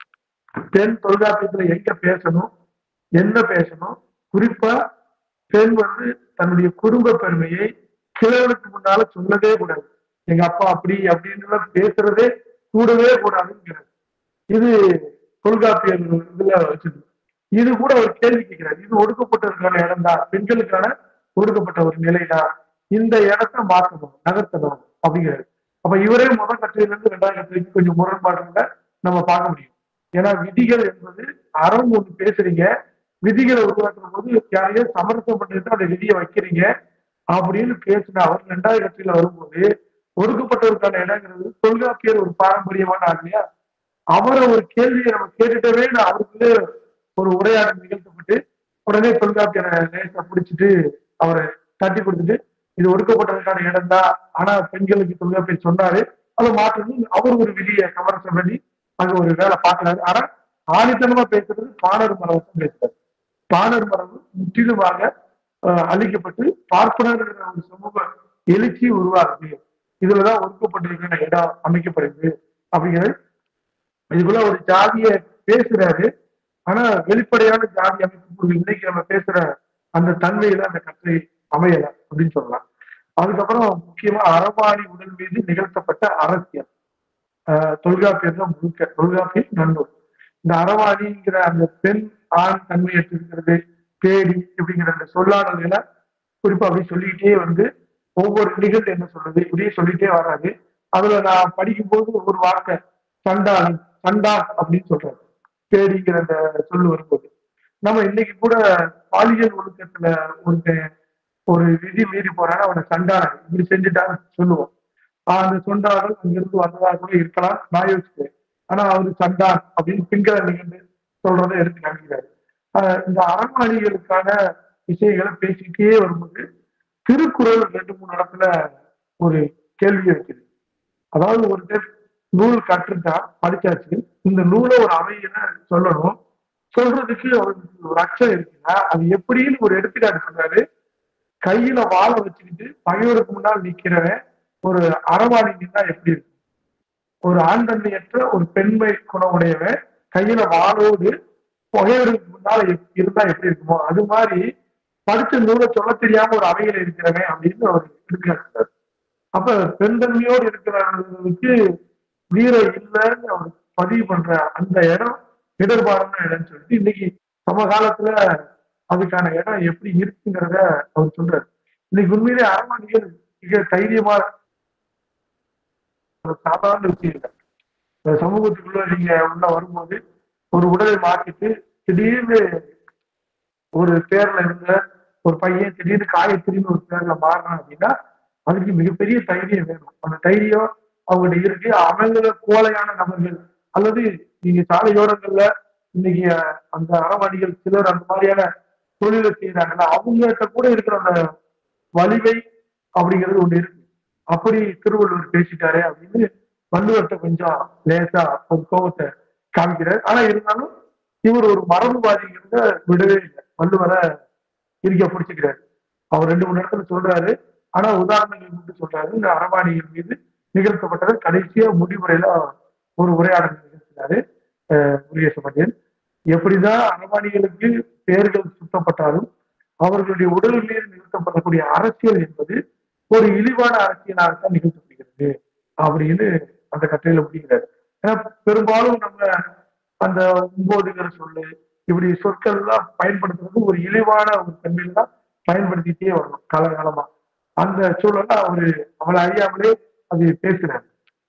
பெண் தொல்காப்பியத்துல எங்க பேசணும் என்ன பேசணும் குறிப்பா பெண் வந்து தன்னுடைய குடும்ப பெருமையை கிழவனுக்கு முன்னால சொல்லவே கூடாது எங்க அப்பா அப்படி அப்படின்னு எல்லாம் பேசுறதே கூடவே கூடாதுங்கிறார் இது தொல்காப்பியர் இதுல வச்சிருக்கு இது கூட அவர் கேள்வி கேட்கிறார் இது ஒடுக்கப்பட்டவருக்கான இடம் தான் பெண்களுக்கான ஒடுக்கப்பட்ட ஒரு நிலைதான் இந்த இடத்த மாற்றணும் நகர்த்தணும் அப்படிங்கிறாரு அப்ப இவரே முதல் கட்சியில இருந்து ரெண்டாவது கட்சிக்கு கொஞ்சம் முரண்பாடுகளை நம்ம பார்க்க முடியும் ஏன்னா விதிகள் என்பது அறம் ஒண்ணு பேசுறீங்க விதிகளை உருவாக்குற போது யாரையோ சமரசம் பண்ணிட்டு அந்த விதியை வைக்கிறீங்க அப்படின்னு பேசின அவர் ரெண்டாவது கட்சியில வரும்போது ஒடுக்கப்பட்டவருக்கான இடங்கிறது தொல்காப்பியர் ஒரு பாரம்பரியமான ஆள் இல்லையா அவரை ஒரு கேள்வியை நம்ம கேட்டுட்டவே நான் அவருக்கு ஒரு உரையாடல் நிகழ்த்தப்பட்டு உடனே தொல்காப்பியரை லேசா பிடிச்சிட்டு அவரை தட்டி கொடுத்துட்டு இது ஒடுக்கப்பட்டதற்கான இடம் தான் ஆனா பெண்களுக்கு தொல்காப்பியர் சொன்னாரு அதை மாற்றணும் அவர் ஒரு விதியை சமரசம் பண்ணி அங்க ஒரு வேலை பார்க்கிறாரு ஆனா ஆணித்தனமா பேசுறது பாணர் மரபு பேசுறாரு பாணர் மரபு முற்றிலுமாக அஹ், அழிக்கப்பட்டு பார்ப்பனர் ஒரு சமூக எழுச்சி உருவாகுது இதுலதான் ஒடுக்கப்பட்டிருக்கிற இடம் அமைக்கப்படுது அப்படிங்கிறது இதுக்குள்ள ஒரு ஜாதிய பேசுறாரு ஆனா வெளிப்படையான ஜாதி அமைப்பு இன்னைக்கு நம்ம பேசுற அந்த தன்மையில அந்த கற்றை அமையல அப்படின்னு சொல்லலாம் அதுக்கப்புறம் முக்கியமா அறவாணி உடல் மீது நிகழ்த்தப்பட்ட அரசியல் ஆஹ் தொல்காப்பியர் தான் முழுக்க தொல்காப்பியம் நன்னூல் இந்த அறவாணிங்கிற அந்த பெண் ஆண் தன்மையற்று இருக்கிறது பேடி இப்படிங்கிற அந்த சொல்லாடல்களை குறிப்பா அப்படி சொல்லிக்கிட்டே வந்து ஒவ்வொரு நிகழ்வு என்ன சொல்றது இப்படியே சொல்லிட்டே வராது அதுல நான் படிக்கும்போது ஒரு வார்த்தை சண்டாளன் சண்டான் அப்படின்னு சொல்றாரு பேடிங்கிற அந்த சொல்லு வரும்போது நம்ம இன்னைக்கு கூட பாலியல் ஒழுக்கத்துல ஒருத்தன் ஒரு விதி மீறி போறான்னா அவனை சண்டாளன் இப்படி செஞ்சுட்டான்னு சொல்லுவோம் ஆஹ் அந்த சொண்டாடல் அங்கிருந்து வந்ததா கூட இருக்கலாம் நான் யோசிக்கிறேன் ஆனா அவரு சண்டான் அப்படின்னு பின்களை நிகழ்ந்து சொல்றதை எடுத்து காமிக்கிறாரு ஆஹ் இந்த அறமாளிகளுக்கான விஷயங்களை பேசிக்கிட்டே வரும்போது திருக்குறள் ரெண்டு மூணு இடத்துல ஒரு கேள்வி வைக்குது அதாவது ஒரு பேர் நூல் கற்றுட்டா படிச்சாச்சு இந்த நூலை ஒரு அவையில சொல்லணும் சொல்றதுக்கு அவருக்கு ஒரு அச்சம் இருக்குன்னா அது எப்படின்னு ஒரு எடுத்துக்காட்டு சொல்றாரு கையில வாழை வச்சுக்கிட்டு பகைவருக்கு முன்னால் நிக்கிறவன் ஒரு அறவாணி நின்னா எப்படி இருக்கும் ஒரு ஆண் தன்மையற்ற ஒரு பெண்மை குணமுடையவன் கையில வாளோடு பகைவருக்கு முன்னால எப்- இருந்தா எப்படி இருக்குமோ அது மாதிரி படிச்ச நூலை சொல்ல தெரியாம ஒரு அவையில இருக்கிறவன் அப்படின்னு அவர் எடுத்துக்காட்டுறாரு அப்ப பெருந்தன்மையோடு இருக்கிறவங்களுக்கு வீரம் இல்லைன்னு அவர் பதிவு பண்ற அந்த இடம் இடர்பாடான இடம்னு சொல்லிட்டு இன்னைக்கு சமகாலத்துல அதுக்கான இடம் எப்படி இருக்குங்கிறத அவர் சொல்றாரு இன்னைக்கு உண்மையிலே அரண்மனைகள் மிக தைரியமா ஒரு சாதாரண விஷயம் இல்லை இந்த சமூகத்துக்குள்ள நீங்க உள்ள வரும்போது ஒரு உடலை மாத்திட்டு திடீர்னு ஒரு பேர்ல இருந்த ஒரு பையன் திடீர்னு காயத்திரின்னு ஒரு பேர்ல மாறினான் அப்படின்னா அதுக்கு மிகப்பெரிய தைரியம் வேணும் அந்த தைரியம் அவங்கள்ட்ட இருக்கு அவங்கள கோலையான நபர்கள் அல்லது நீங்க சாலையோரங்கள்ல இன்னைக்கு அந்த அறவாடிகள் சிலர் அந்த மாதிரியான தொழிலை செய்யறாங்கல்ல அவங்ககிட்ட கூட இருக்கிற அந்த வலிமை அப்படிங்கிறது ஒண்ணு இருக்கு அப்படி திருவள்ளுவர் பேசிட்டாரு அப்படின்னு வள்ளுவர்கிட்ட கொஞ்சம் லேசா ஒரு கோபத்தை காமிக்கிறார் ஆனா இருந்தாலும் இவர் ஒரு மரபுவாதிங்கிறத விடவே இல்லை வள்ளுவரை இருக்க பிடிச்சிக்கிறாரு அவர் ரெண்டு மூணு இடத்துல சொல்றாரு ஆனா உதாரணங்கள் மட்டும் சொல்றாரு இந்த அறவாணிகள் மீது நிகழ்த்தப்பட்டது கடைசியா முடிவுரையில ஒரு உரையாடல் நிகழ்த்தினாரு அஹ் முருகேச பாண்டியன் எப்படிதான் அறவாணிகளுக்கு பெயர்கள் சுத்தப்பட்டாலும் அவர்களுடைய உடல் மீது நிகழ்த்தப்படக்கூடிய அரசியல் என்பது ஒரு இழிவான அரசியலாகத்தான் நிகழ்த்தப்படுகிறது அப்படின்னு அந்த கட்டுரையில முடிகிறார் ஏன்னா பெரும்பாலும் நம்ம அந்த ஒன்பதுங்கிற சொல்லு இப்படி சொற்கள் எல்லாம் பயன்படுத்துறது ஒரு இழிவான ஒரு தன்மையில தான் பயன்படுத்திட்டே வரணும் காலகாலமா அந்த சூழல்ல அவரு அவளை அறியாமலே அது பேசுறாரு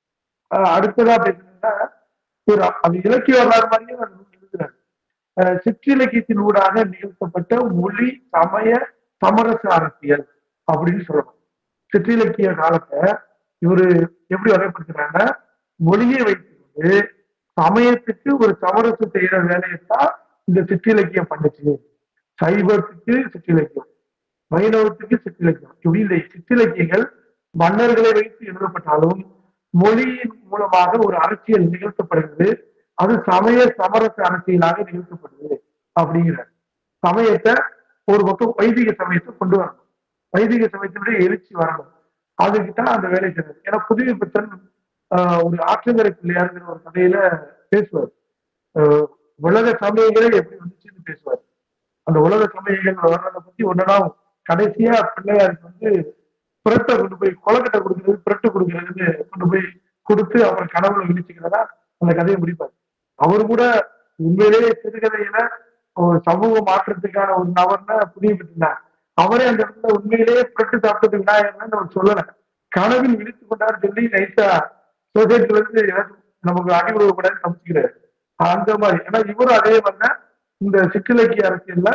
ஆஹ் அடுத்ததா பேசுனா ஒரு அது இலக்கிய வரலாறு மாதிரியே அது எழுதுறாரு ஆஹ் சிற்றிலக்கியத்தின் ஊடாக நிகழ்த்தப்பட்ட மொழி சமய சமரச அரசியல் அப்படின்னு சொல்லணும் சிற்றிலக்கிய காலத்தை இவரு எப்படி வகைப்படுத்துறாங்கன்னா மொழியை வைத்துக்கொண்டு சமயத்துக்கு ஒரு சமரசம் செய்யற வேலையைத்தான் இந்த சிற்றிலக்கியம் பண்ணுச்சு சைவத்துக்கு சிற்றிலக்கியம் வைணவத்துக்கு சிற்றிலக்கியம் இப்படி இந்த சிற்றிலக்கியங்கள் மன்னர்களை வைத்து எழுதப்பட்டாலும் மொழியின் மூலமாக ஒரு அரசியல் நிகழ்த்தப்படுகிறது அது சமய சமரச அரசியலாக நிகழ்த்தப்படுது அப்படிங்கிறார் சமயத்தை ஒரு பக்கம் வைதிக சமயத்தை கொண்டு வரணும் வைதிக சமயத்தினுடைய எழுச்சி வரணும் அதுக்கு தான் அந்த வேலை செய்யறது ஏன்னா புதிய பித்தன் ஆஹ் ஒரு ஆற்றங்கரை பிள்ளையாருங்கிற ஒரு கதையில பேசுவார் ஆஹ் உலக சமயங்களே எப்படி வந்துச்சுன்னு பேசுவார் அந்த உலக சமயங்கள் வர்றதை பத்தி ஒன்னா கடைசியா பிள்ளையாருக்கு வந்து புரட்டை கொண்டு போய் கொலக்கட்டை கொடுக்கறது புரட்டு கொடுக்கறதுன்னு கொண்டு போய் கொடுத்து அவர் கனவுல விழிச்சுக்கிறதா அந்த கதையை முடிப்பார் அவர் கூட உண்மையிலேயே சிறுகதையில ஒரு சமூக மாற்றத்துக்கான ஒரு நபர்னா புரிய பெற்றிருந்தார் அவரே அந்த இடத்துல உண்மையிலேயே புரட்டு சாப்பிட்டது விநாயகர்னு அவர் சொல்லல கனவில் விழித்து கொண்டாரு சொல்லி நைட்டா சொசைட்டில இருந்து ஏதாச்சும் நமக்கு அடிவுறவுக்கூடாது தப்பிச்சுக்கிறாரு அந்த மாதிரி ஏன்னா இவரும் அதே மாதிரிதான் இந்த சிற்றிலக்கிய அரசியல்ல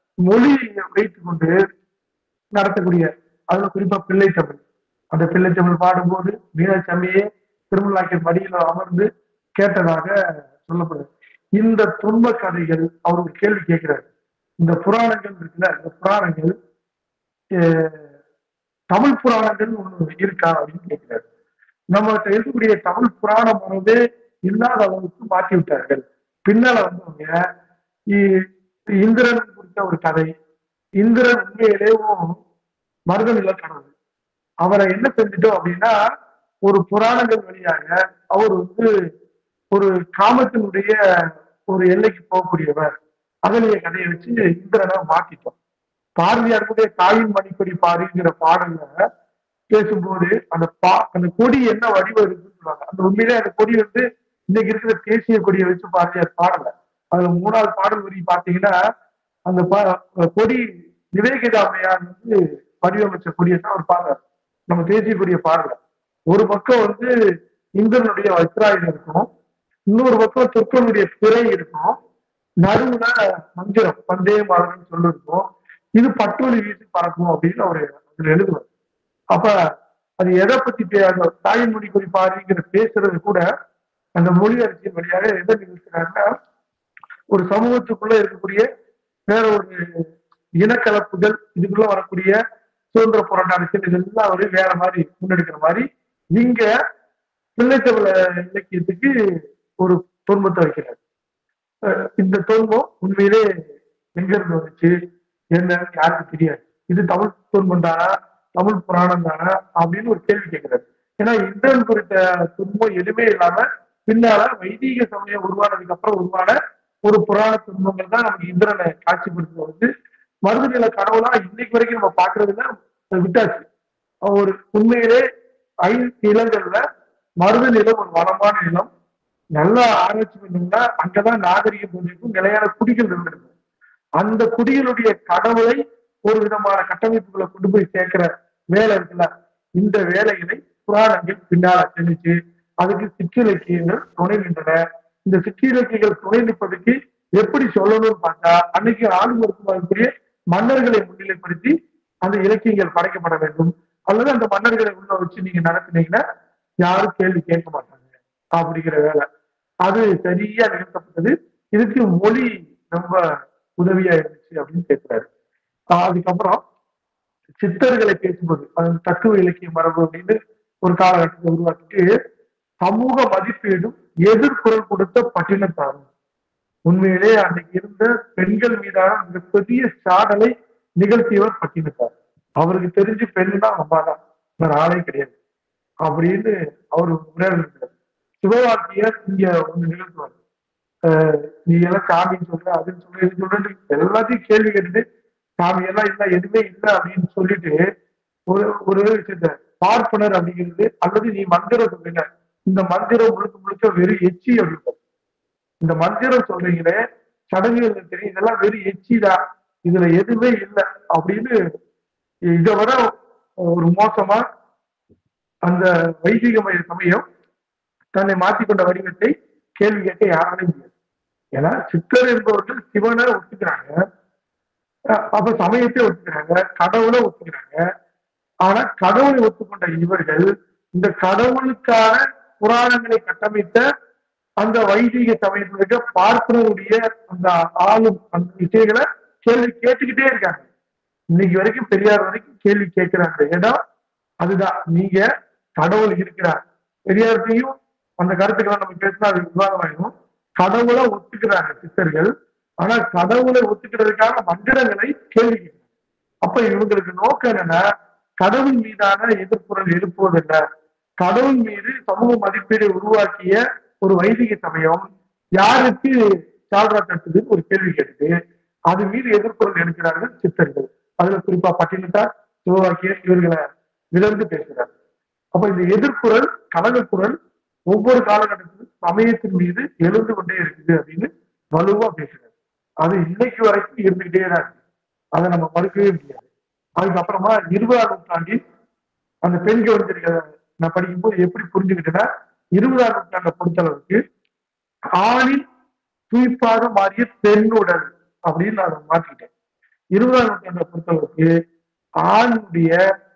மொழியை வைத்துக் கொண்டு நடத்தக்கூடிய அதுல குறிப்பா பிள்ளை தமிழ் அந்த பிள்ளை தமிழ் பாடும்போது மீனாட்சியம்மையே திருமலாக்கின் மடியில அமர்ந்து கேட்டதாக சொல்லப்படுது இந்த துன்ப கதைகள் அவர் ஒரு கேள்வி கேட்கிறாரு இந்த புராணங்கள் இருக்குல்ல இந்த புராணங்கள் அஹ், தமிழ் புராணங்கள் ஒண்ணு இருக்கா அப்படின்னு கேட்கிறாரு நம்ம இருக்கக்கூடிய தமிழ் புராண மரபே இல்லாத அளவுக்கு மாற்றி விட்டார்கள் பின்னால வந்தவங்க இ- இந்திரன் குறித்த ஒரு கதை இந்திரன் உண்மையிலேயும் மருதநில கடவுள் அவரை என்ன செஞ்சுட்டோம் அப்படின்னா ஒரு புராணங்கள் வழியாக அவர் வந்து ஒரு காமத்தினுடைய ஒரு எல்லைக்கு போகக்கூடியவர் அகலிய கதையை வச்சு இந்திரனை மாத்திட்டோம் பாரதியாருடைய தாயின் மணிப்படி பாருங்கிற பாடல்ல பேசும்போது அந்த பா அந்த கொடி என்ன வடிவம் இருக்குன்னு சொல்லுவாங்க அந்த உண்மையிலே அந்த கொடி வந்து இன்னைக்கு இருக்கிற தேசிய கொடியை வச்சு பாரதியார் பாடல அதுல மூணாவது பாடல் வரி பாத்தீங்கன்னா அந்த பா- கொடி விவேகதாமையார் வந்து வடிவமைச்ச கொடியை தான் அவர் பாடுறாரு நம்ம தேசிய கொடியை பாடல ஒரு பக்கம் வந்து இந்திரனுடைய வஸ்திராயுதம் இருக்கும் இன்னொரு பக்கம் துர்க்கனுடைய பிறை இருக்கும் நடுவுல மந்திரம் பந்தே மாதம் சொல்லிருக்கும் இது பட்டொலி வீசி பறக்கும் அப்படின்னு அவர் அதுல எழுதுவார் அப்ப அது எதை பத்தி பே- அந்த தாயின் மொழி குறிப்பாருங்கிற பேசுறது கூட அந்த மொழி அரசியல் வழியாக எதை நிகழ்த்துறாருன்னா ஒரு சமூகத்துக்குள்ள இருக்கக்கூடிய வேற ஒரு இனக்கலப்புகள் இதுக்குள்ள வரக்கூடிய சுதந்திர போராட்ட அரசியல் இதெல்லாம் அவரு வேற மாதிரி முன்னெடுக்கிற மாதிரி இங்க பிள்ளைத்தமிழ இலக்கியத்துக்கு ஒரு துன்பத்தை வைக்கிறார் அஹ் இந்த துன்பம் உண்மையிலே எங்க இருந்து வந்துச்சு என்னன்னு யாருக்கு தெரியாது இது தமிழ் துன்பம் தானா தமிழ் புராணம் தானா அப்படின்னு ஒரு கேள்வி கேட்கிறாரு ஏன்னா இந்திரன் குறித்த துன்பம் எதுவுமே இல்லாம பின்னால வைதீக சமயம் உருவானதுக்கு அப்புறம் உருவான ஒரு புராண துன்பங்கள் தான் நமக்கு இந்திரனை காட்சிப்படுத்துவது வந்து மருதுநில கனவுனா இன்னைக்கு வரைக்கும் நம்ம பாக்குறதுல விட்டாச்சு ஒரு உண்மையிலே ஐந்து நிலங்கள்ல மருது நிலம் ஒரு வளமான நிலம் நல்லா ஆராய்ச்சி பண்ணீங்கன்னா அங்கதான் நாகரிகம் தோன்றிருக்கும் நிலையான குடிகள் இருந்திருக்கும் அந்த குடிகளுடைய கடவுளை ஒரு விதமான கட்டமைப்புகளை கொண்டு போய் சேர்க்கிற வேலை இருக்குல்ல இந்த வேலைகளை புராணங்கள் பின்னால் அச்சடிச்சு அதுக்கு சிற்றிலக்கியங்கள் துணை நின்றன இந்த சிற்றிலக்கியங்கள் துணை நிற்பதற்கு எப்படி சொல்லணும்னு பார்த்தா அன்னைக்கு ஆளுநருக்கு வரக்கூடிய மன்னர்களை முன்னிலைப்படுத்தி அந்த இலக்கியங்கள் படைக்கப்பட வேண்டும் அல்லது அந்த மன்னர்களை உள்ள வச்சு நீங்க நடத்தினீங்கன்னா யாரும் கேள்வி கேட்க மாட்டாங்க அப்படிங்கிற வேலை அது சரியா நிகழ்த்தப்பட்டது இதுக்கு மொழி ரொம்ப உதவியா இருந்துச்சு அப்படின்னு கேட்கிறாரு ஆஹ் அதுக்கப்புறம் சித்தர்களை பேசும்போது அது தத்துவ இலக்கிய மரபு அப்படின்னு ஒரு காலகட்டத்தை உருவாக்கிட்டு சமூக மதிப்பீடும் எதிர்குரல் கொடுத்த பட்டினத்தாரும் உண்மையிலே அன்னைக்கு இருந்த பெண்கள் மீதான மிகப்பெரிய சாடலை நிகழ்த்தியவர் பட்டினத்தார் அவருக்கு தெரிஞ்சு பெண்ணுனா அம்மா தான் வேற ஆளே கிடையாது அப்படின்னு அவர் உரையாடுகிறார் சிவவாக்கியர் இங்க ஒண்ணு நிகழ்த்துவார் ஆஹ் நீ எல்லாம் சாமின்னு சொல்ற அதுன்னு சொல்ற இது சொல்றது எல்லாத்தையும் கேள்வி கேட்டுட்டு சாமி எல்லாம் இல்ல எதுவுமே இல்லை அப்படின்னு சொல்லிட்டு ஒரு ஒரு விஷயத்த பார்ப்பனர் அப்படிங்கிறது அல்லது நீ மந்திரம் சொல்றீங்க இந்த மந்திரம் முழுக்க முழுக்க வெறும் எச்சி அப்படின்னு இந்த மந்திரம் சொல்றீங்களே சடங்குகள் தெரியும் இதெல்லாம் வெறும் எச்சி தான் இதுல எதுவுமே இல்லை அப்படின்னு இதை விட ஒரு மோசமா அந்த வைதிக மய சமயம் தன்னை மாற்றிக்கொண்ட வடிவத்தை கேள்வி கேட்க யாராலையும் முடியாது ஏன்னா சித்தர் என்பவர்கள் சிவனை ஒத்துக்கிறாங்க அஹ் அப்ப சமயத்தை ஒத்துக்கிறாங்க கடவுளை ஒத்துக்கிறாங்க ஆனா கடவுளை ஒத்துக்கொண்ட இவர்கள் இந்த கடவுளுக்கான புராணங்களை கட்டமைத்த அந்த வைதிக சமயத்தில் இருக்க பார்ப்பனருடைய அந்த ஆளும் அந்த விஷயங்களை கேள்வி கேட்டுக்கிட்டே இருக்காங்க இன்னைக்கு வரைக்கும் பெரியார் வரைக்கும் கேள்வி கேட்கிறாங்க இடம் அதுதான் நீங்க கடவுள் இருக்கிறார் பெரியார்த்தையும் அந்த கருத்துக்களை நம்ம பேசினா அது விவாதமாயிடும் கடவுளை ஒத்துக்கிறாங்க சித்தர்கள் ஆனா கடவுளை ஒத்துக்கிறதுக்கான மந்திரங்களை கேள்வி கேட்கிறாங்க அப்ப இவங்களுக்கு நோக்கம் என்னன்னா கடவுள் மீதான எதிர்ப்புறல் எழுப்புவதில்லை கடவுள் மீது சமூக மதிப்பீடு உருவாக்கிய ஒரு வைதிக சமயம் யாருக்கு சால்ரா தட்டுதுன்னு ஒரு கேள்வி கேட்டுது அது மீது எதிர்ப்புறல் எடுக்கிறார்கள் சித்தர்கள் அதுல குறிப்பா பட்டினத்தார் சிவவாக்கியர் இவர்களை விலர்ந்து பேசுகிறார் அப்ப இந்த எதிர்ப்புறல் கழகக்குரல் ஒவ்வொரு காலகட்டத்திலும் சமயத்தின் மீது எழுந்து கொண்டே இருக்குது அப்படின்னு வலுவா பேசுறாரு அது இன்னைக்கு வரைக்கும் இருந்துகிட்டே தான் இருக்கு அதை நம்ம மறுக்கவே முடியாது அதுக்கப்புறமா இருபதாம் நூற்றாண்டில் அந்த பெண் கவிஞர்களை நான் படிக்கும்போது எப்படி புரிஞ்சுக்கிட்டேன்னா இருபதாம் நூற்றாண்டை பொறுத்தளவுக்கு ஆணின் துய்ப்பாக மாறிய பெண்ணுடல் அப்படின்னு நான் அதை மாற்றிக்கிட்டேன் இருபதாம் நூற்றாண்டை பொறுத்தளவுக்கு ஆணுடைய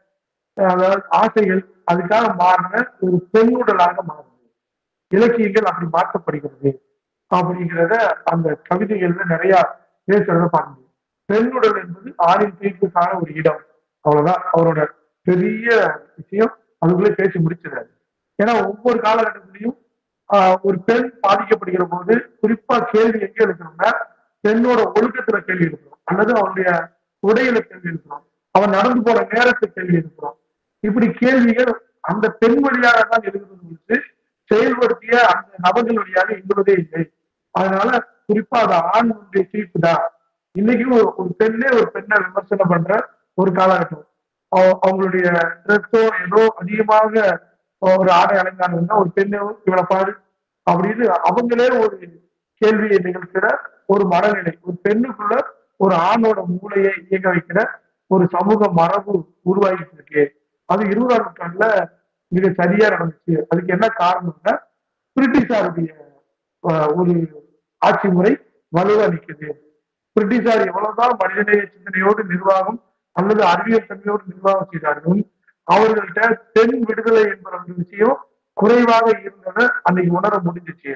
அதாவது ஆசைகள் அதுக்காக மாறின ஒரு பெண்ணுடலாக மாறுது இலக்கியங்கள் அப்படி மாற்றப்படுகிறது அப்படிங்கிறத அந்த கவிதைகள்ல நிறைய பேசுறத பார்க்க முடியும் பெண்ணுடல் என்பது ஆணின் தீர்ப்புக்கான ஒரு இடம் அவ்வளவுதான் அவரோட பெரிய விஷயம் அதுக்குள்ளே பேசி முடிச்சிடாரு ஏன்னா ஒவ்வொரு காலகட்டத்திலையும் ஆஹ் ஒரு பெண் பாதிக்கப்படுகிற போது குறிப்பா கேள்வி எங்க எடுக்கணும்னா பெண்ணோட ஒழுக்கத்துல கேள்வி எடுக்கிறோம் அல்லது அவனுடைய உடையில கேள்வி எடுக்கிறோம் அவன் நடந்து போற நேரத்தை கேள்வி எடுக்கிறோம் இப்படி கேள்விகள் அந்த பெண் வழியாக தான் எழுதுறது செயல்படுத்திய அந்த நபர்கள் வழியாக எங்குவதே இல்லை அதனால குறிப்பா அது ஆணுடைய தீர்ப்பு தான் இன்னைக்கும் ஒரு ஒரு பெண்ணே ஒரு பெண்ணை விமர்சனம் பண்ற ஒரு காலகட்டம் அவ- அவங்களுடைய ட்ரெஸ்ஸோ ஏதோ அதிகமாக ஒரு ஆடை அலங்காரம் இருந்தா ஒரு பெண்ணை இவளை பாரு அப்படின்னு அவங்களே ஒரு கேள்வியை நிகழ்த்துற ஒரு மனநிலை ஒரு பெண்ணுக்குள்ள ஒரு ஆணோட மூளையை இயங்க வைக்கிற ஒரு சமூக மரபு உருவாகிட்டு இருக்கு அது இருபதாம் நூற்றாண்டுல மிக சரியா நடந்துச்சு அதுக்கு என்ன காரணம்னா பிரிட்டிஷாருடைய அஹ், ஒரு ஆட்சி முறை வலுவா நிக்குது பிரிட்டிஷார் எவ்வளவுதான் மனிதநேய சிந்தனையோடு நிர்வாகம் அல்லது அறிவியல் தன்மையோடு நிர்வாகம் செய்தார்கள் அவர்கள்ட்ட பெண் விடுதலை என்கிற ஒரு விஷயம் குறைவாக இருந்ததை அன்னைக்கு உணர முடிஞ்சிச்சு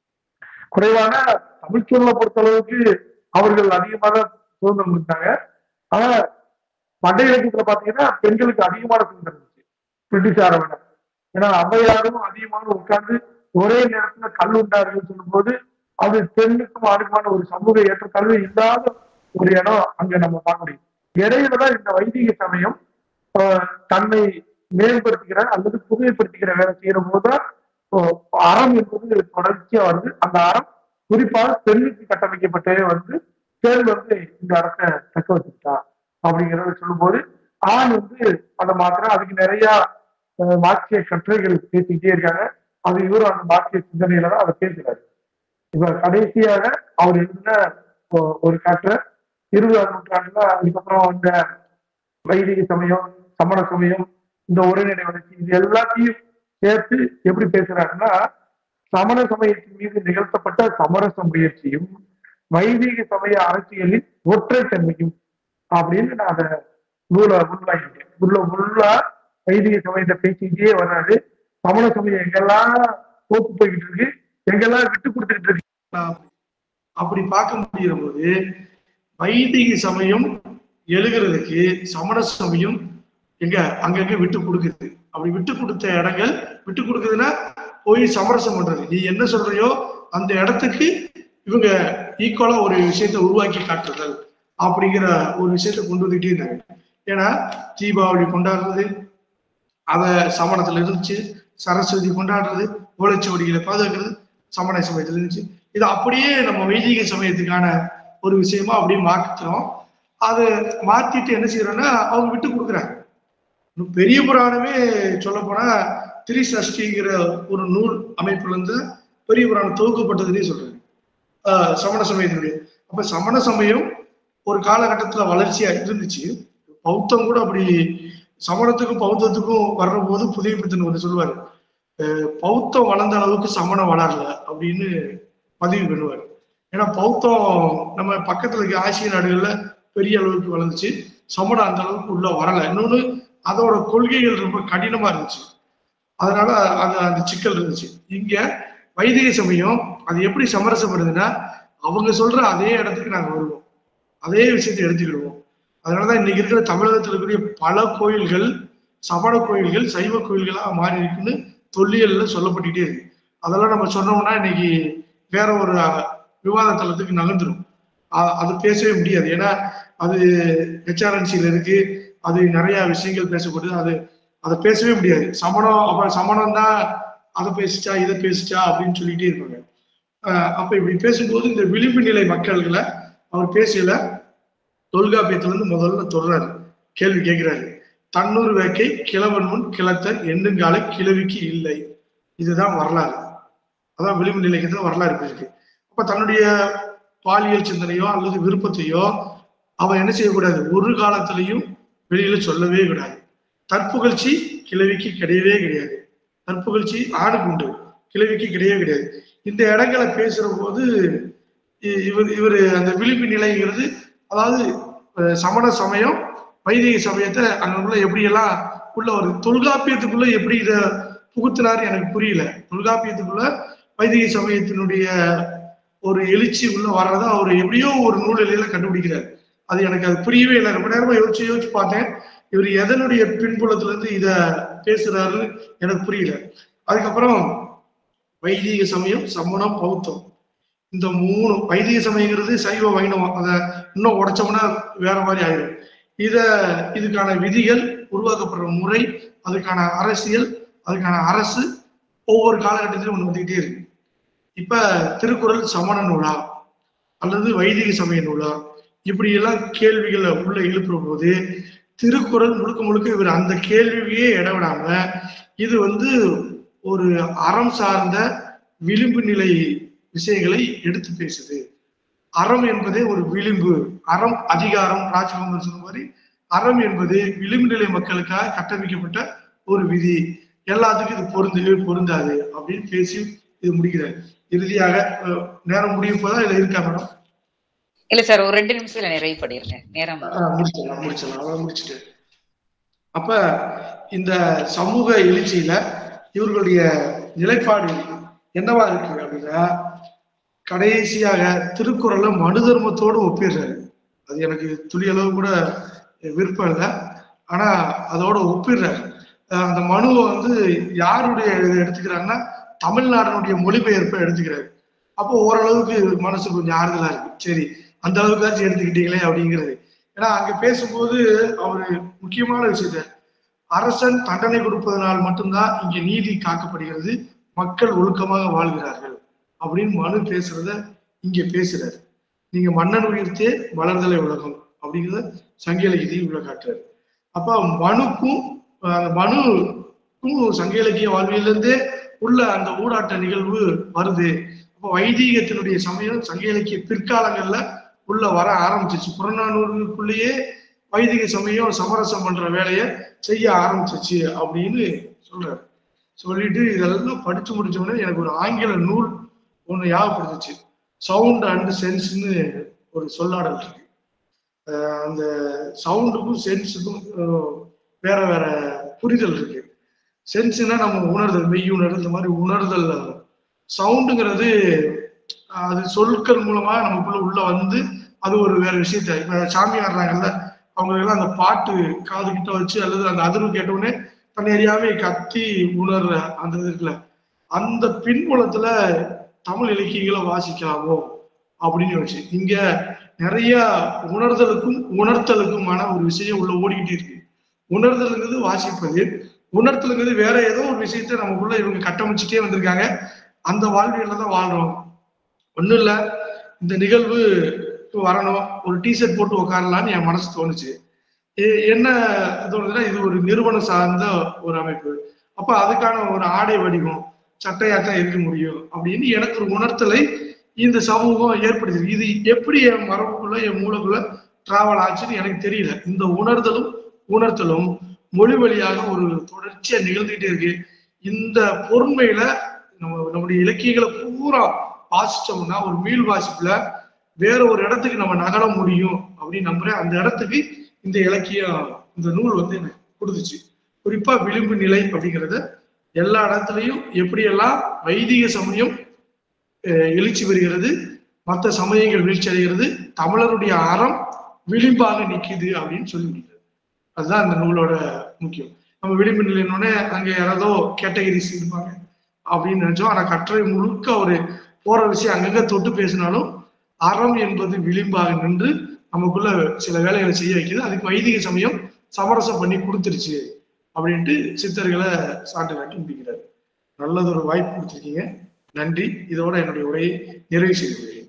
குறைவான தமிழ்ச்சூழலை பொறுத்த அளவுக்கு அவர்கள் அதிகமாக சுதந்திரம் கொடுத்தாங்க ஆனா பண்டைய இலக்கியத்துல பாத்தீங்கன்னா பெண்களுக்கு அதிகமான சுதந்திரம் இருந்துச்சு பிரிட்டிஷாரை விட ஏன்னா அவ்வையாரும் அதிகமாக உட்கார்ந்து ஒரே நேரத்துல கல் உண்டார்கள் சொல்லும்போது அது பெண்ணுக்கும் ஆணுக்குமான ஒரு சமூக ஏற்றத்தாழ்வு இல்லாத ஒரு இடம் அங்க நம்ம பார்க்க முடியும் இடையில தான் இந்த வைதிக சமயம் ஆஹ், தன்னை மேம்படுத்திக்கிற அல்லது புதுமைப்படுத்திக்கிற வேலை செய்யற போதுதான் ஆஹ், அறம் என்பது தொடர்ச்சியா வருது அந்த அறம் குறிப்பாக பெண்ணுக்கு கட்டமைக்கப்பட்டே வந்து பெண் வந்து இந்த அறத்தை தக்க வச்சுக்கிட்டா அப்படிங்கிறத சொல்லும்போது ஆண் வந்து அதை மாத்திரம் அதுக்கு நிறைய ஆஹ், மார்க்சிய கட்டுரைகள் பேசிக்கிட்டே இருக்காங்க அது இவரும் அந்த மார்க்சிய சிந்தனையில தான் அதை பேசுறாரு இப்ப கடைசியாக அவர் எழுதின ஒ- ஒரு காட்டுற இருபதாம் நூற்றாண்டுல அதுக்கப்புறம் இந்த வைதிக சமயம் சமண சமயம் இந்த ஒருங்கிணை வளர்ச்சி இது எல்லாத்தையும் சேர்த்து எப்படி பேசுறாருன்னா சமண சமயத்தின் மீது நிகழ்த்தப்பட்ட சமரச முயற்சியும் வைதிக சமய அரசியலின் ஒற்றைத்தன்மையும் அப்படின்னு நான் அதை நூலை உள்வாங்கிட்டேன் உள்ள உள்ளா வைதிக சமயத்தை பேசிக்கிட்டே வர்றாரு சமண சமயம் எங்கெல்லாம் தோத்து போய்கிட்டு இருக்கு எங்கெல்லாம் விட்டு கொடுத்துக்கிட்டு இருக்கு அப்படி பார்க்க முடிகிற போது வைதிக சமயம் எழுகிறதுக்கு சமண சமயம் எங்க அங்கங்க விட்டு கொடுக்குது அப்படி விட்டு கொடுத்த இடங்கள் விட்டு கொடுக்குதுன்னா போய் சமரசம் பண்றது நீ என்ன சொல்றியோ அந்த இடத்துக்கு இவங்க ஈக்குவலா ஒரு விஷயத்தை உருவாக்கி காட்டுதல் அப்படிங்கிற ஒரு விஷயத்த கொண்டு வந்துட்டே இருந்தாங்க ஏன்னா தீபாவளி கொண்டாடுறது அத சமணத்துல இருந்துச்சு சரஸ்வதி கொண்டாடுறது ஓலைச்சுவடிகளை பாதுகாக்கிறது சமண சமயத்துல இருந்துச்சு இது அப்படியே நம்ம வைதிக சமயத்துக்கான ஒரு விஷயமா அப்படியே மாற்றுறோம் அதை மாத்திட்டு என்ன செய்யறோம்னா அவங்க விட்டு கொடுக்குறாங்க இன்னும் பெரிய புராணமே சொல்ல போனா திரிசஷ்டிங்கிற ஒரு நூல் அமைப்புல இருந்து பெரிய புராணம் தொகுக்கப்பட்டதுன்னே சொல்றாங்க ஆஹ் சமண சமயத்தினுடைய அப்ப சமண சமயம் ஒரு காலகட்டத்துல வளர்ச்சியா இருந்துச்சு பௌத்தம் கூட அப்படி சமணத்துக்கும் பௌத்தத்துக்கும் வர்ற போது புதிய பித்தன் ஒன்று சொல்லுவாரு அஹ் பௌத்தம் வளர்ந்த அளவுக்கு சமணம் வளரல அப்படின்னு பதிவு பண்ணுவார் ஏன்னா பௌத்தம் நம்ம பக்கத்துல இருக்க ஆசிய நாடுகள்ல பெரிய அளவுக்கு வளர்ந்துச்சு சமணம் அந்த அளவுக்கு உள்ள வரல இன்னொன்னு அதோட கொள்கைகள் ரொம்ப கடினமா இருந்துச்சு அதனால அது அந்த சிக்கல் இருந்துச்சு இங்க வைதிக சமயம் அது எப்படி சமரசப்படுதுன்னா அவங்க சொல்ற அதே இடத்துக்கு நாங்க வருவோம் அதே விஷயத்தை எடுத்துக்கிடுவோம் அதனாலதான் இன்னைக்கு இருக்கிற தமிழகத்தில் இருக்கக்கூடிய பல கோயில்கள் சமண கோயில்கள் சைவ கோயில்களா மாறி இருக்குன்னு தொல்லியல்ல சொல்லப்பட்டுட்டே இருக்கு அதெல்லாம் நம்ம சொன்னோம்னா இன்னைக்கு வேற ஒரு விவாத தளத்துக்கு நகர்ந்துடும் அ- அது பேசவே முடியாது ஏன்னா அது ஹெச்ஆர்என்சில இருக்கு அது நிறைய விஷயங்கள் பேசப்படுது அது அதை பேசவே முடியாது சமணம் அப்ப சமணம் தான் அதை பேசிச்சா இதை பேசிச்சா அப்படின்னு சொல்லிட்டே இருப்பாங்க அஹ் அப்ப இப்படி பேசும்போது இந்த விளிம்பு நிலை மக்கள்களை அவர் பேசல தொல்காப்பியத்துல இருந்து முதல்ல தொடர்றாரு கேள்வி கேட்கிறாரு தன்னூர் வேக்கை கிழவன் முன் கிளத்தர் எண்ணுங்கால கிழவிக்கு இல்லை இதுதான் வரலாறு அதான் விளிம்பு நிலைக்கு தான் வரலாறு இருக்கு அப்ப தன்னுடைய பாலியல் சிந்தனையோ அல்லது விருப்பத்தையோ அவன் என்ன செய்யக்கூடாது ஒரு காலத்திலையும் வெளியில சொல்லவே கூடாது தற்புகழ்ச்சி கிழவிக்கு கிடையவே கிடையாது தற்புகழ்ச்சி ஆணுக்கு உண்டு கிழவிக்கு கிடையவே கிடையாது இந்த இடங்களை பேசுற போது இ- இவர் இவர் அந்த விழிப்பு நிலைங்கிறது அதாவது அஹ், சமண சமயம் வைதிக சமயத்தை அங்குள்ள எப்படி எல்லாம் உள்ள ஒரு தொல்காப்பியத்துக்குள்ள எப்படி இத புகுத்தினாரு எனக்கு புரியல தொல்காப்பியத்துக்குள்ள வைதிக சமயத்தினுடைய ஒரு எழுச்சி உள்ள வர்றதை அவர் எப்படியோ ஒரு நூலிலையில கண்டுபிடிக்கிறார் அது எனக்கு அது புரியவே இல்லை ரொம்ப நேரமா யோசிச்சு யோசிச்சு பார்த்தேன் இவர் எதனுடைய பின்புலத்துல இருந்து இத பேசுறாருன்னு எனக்கு புரியல அதுக்கப்புறம் வைதிக சமயம் சமணம் பௌத்தம் இந்த மூணு வைதிக சமயங்கிறது சைவ வைணவம் அதை இன்னும் உடைச்சோம்னா வேற மாதிரி ஆயிடும் இத இதுக்கான விதிகள் உருவாக்கப்படுற முறை அதுக்கான அரசியல் அதுக்கான அரசு ஒவ்வொரு காலகட்டத்திலும் ஒண்ணு வந்துகிட்டே இருக்கு இப்ப திருக்குறள் சமண நூலா அல்லது வைதிக சமய நூலா இப்படி எல்லாம் கேள்விகளை உள்ள எழுப்புற போது திருக்குறள் முழுக்க முழுக்க இவர் அந்த கேள்வியே இடவிடாம இது வந்து ஒரு அறம் சார்ந்த விளிம்பு நிலை விஷயங்களை எடுத்து பேசுது அறம் என்பதே ஒரு விளிம்பு அறம் அதிகாரம் ராஜ்குமார் சொன்ன மாதிரி அறம் என்பது விளிம்பு நிலை மக்களுக்காக கட்டமைக்கப்பட்ட ஒரு விதி எல்லாத்துக்கும் இது பொருந்தவே பொருந்தாது அப்படின்னு பேசி இது முடிக்கிறார் இறுதியாக அஹ், நேரம் முடியும் போதா இதுல இருக்கா மேடம் இல்ல சார் ஒரு ரெண்டு நிமிஷத்துல நிறைவு பண்ணிருங்க நேரம் முடிச்சிடலாம் முடிச்சிடலாம் அதான் முடிச்சுட்டு அப்ப இந்த சமூக எழுச்சியில இவர்களுடைய நிலைப்பாடு என்னவா இருக்கு அப்படின்னா கடைசியாக திருக்குறளை மனு தர்மத்தோடு ஒப்பிடுறாரு அது எனக்கு துளி அளவு கூட விருப்பம் இல்லை ஆனா அதோட ஒப்பிடுறாரு அஹ் அந்த மனுவை வந்து யாருடைய இதை எடுத்துக்கிறாங்கன்னா தமிழ்நாட்டினுடைய மொழிபெயர்ப்பை எடுத்துக்கிறாரு அப்போ ஓரளவுக்கு மனசு கொஞ்சம் ஆறுதலா இருக்கு சரி அந்த அளவுக்காச்சும் எடுத்துக்கிட்டீங்களே அப்படிங்கிறது ஏன்னா அங்க பேசும்போது அவரு முக்கியமான விஷயத்த அரசன் தண்டனை கொடுப்பதனால் மட்டும்தான் இங்க நீதி காக்கப்படுகிறது மக்கள் ஒழுக்கமாக வாழ்கிறார்கள் அப்படின்னு மனு பேசுறத இங்க பேசுறாரு நீங்க மன்னன் உயிர்த்தே வளர்தலை உலகம் அப்படிங்கிறத சங்க இலக்கியத்தையும் உள்ள காட்டுறாரு அப்ப மனுக்கும் அந்த மனுக்கும் சங்க இலக்கிய வாழ்வியல இருந்தே உள்ள அந்த ஊடாட்ட நிகழ்வு வருது அப்போ வைதீகத்தினுடைய சமயம் சங்க இலக்கிய பிற்காலங்கள்ல உள்ள வர ஆரம்பிச்சிச்சு புறநானூறுக்குள்ளேயே வைதிக சமயம் சமரசம் பண்ற வேலையை செய்ய ஆரம்பிச்சிச்சு அப்படின்னு சொல்றாரு சொல்லிட்டு இதெல்லாம் படிச்சு முடிச்ச உடனே எனக்கு ஒரு ஆங்கில நூல் ஒண்ணு ஞாபகப்படுத்துச்சு சவுண்ட் அண்ட் சென்ஸ்னு ஒரு சொல்லாடல் இருக்கு அஹ் அந்த சவுண்டுக்கும் சென்ஸுக்கும் வேற வேற புரிதல் இருக்கு சென்ஸ்னா நம்ம உணர்தல் மெய் உணர்தல் இந்த மாதிரி உணர்தல் சவுண்டுங்கிறது அது சொற்கள் மூலமா நமக்குள்ள உள்ள வந்து அது ஒரு வேற விஷயத்த இப்ப சாமி ஆடுறாங்கல்ல அவங்க எல்லாம் அந்த பாட்டு காது கிட்ட வச்சு அல்லது அந்த அதிர்வு கேட்ட உடனே தன்னை அறியாம கத்தி உணர்ற அந்த இது இருக்குல்ல அந்த பின்புலத்துல தமிழ் இலக்கியங்களை வாசிக்கலாமோ அப்படின்னு வச்சு இங்க நிறைய உணர்தலுக்கும் உணர்த்தலுக்குமான ஒரு விஷயம் உள்ள ஓடிக்கிட்டே இருக்கு உணர்தலுங்கிறது வாசிப்பது உணர்த்தலுங்கிறது வேற ஏதோ ஒரு விஷயத்த நமக்குள்ள இவங்க கட்டமைச்சுட்டே வந்திருக்காங்க அந்த வாழ்வியல்ல தான் வாழ்றோம் ஒண்ணும் இல்ல இந்த நிகழ்வு வரணும் ஒரு டிஷர்ட் போட்டு உட்காரலான்னு என் மனசு தோணுச்சு எ- என்ன தோணுதுன்னா இது ஒரு நிறுவனம் சார்ந்த ஒரு அமைப்பு அப்ப அதுக்கான ஒரு ஆடை வடிவம் சட்டையா தான் இருக்க முடியும் அப்படின்னு எனக்கு ஒரு உணர்த்தலை இந்த சமூகம் ஏற்படுத்தி இது எப்படி என் மரபுக்குள்ள என் மூளைக்குள்ள டிராவல் ஆச்சுன்னு எனக்கு தெரியல இந்த உணர்தலும் உணர்த்தலும் மொழி வழியாக ஒரு தொடர்ச்சியா நிகழ்ந்துகிட்டே இருக்கு இந்த பொறுமையில நம்ம நம்முடைய இலக்கியங்களை பூரா வாசிச்சோம்னா ஒரு மீள் வாசிப்புல வேற ஒரு இடத்துக்கு நம்ம நகர முடியும் அப்படின்னு நம்புறேன் அந்த இடத்துக்கு இந்த இலக்கியம் இந்த நூல் வந்து எனக்கு கொடுத்துச்சு குறிப்பா விளிம்பு நிலை அப்படிங்கறத எல்லா இடத்துலயும் எப்படியெல்லாம் வைதிக சமயம் அஹ், எழுச்சி பெறுகிறது மற்ற சமயங்கள் வீழ்ச்சி அடைகிறது தமிழருடைய அறம் விளிம்பாக நிக்குது அப்படின்னு சொல்லி முடிக்கிறது அதுதான் இந்த நூலோட முக்கியம் நம்ம விளிம்பு நிலையினோடனே அங்க யாராவதோ கேட்டகரிஸ் இருப்பாங்க அப்படின்னு நினைச்சோம் ஆனா கட்டுரை முழுக்க ஒரு போற விஷயம் அங்கங்க தொட்டு பேசினாலும் அறம் என்பது விளிம்பாக நின்று நமக்குள்ள சில வேலைகளை செய்ய வைக்குது அதுக்கு வைதிக சமயம் சமரசம் பண்ணி கொடுத்துருச்சு அப்படின்ட்டு சித்தர்களை சாட்டு காட்டி முடிக்கிறார் நல்லதொரு வாய்ப்பு கொடுத்துருக்கீங்க நன்றி இதோட என்னுடைய உரையை நிறைவு செய்து கொள்கிறேன்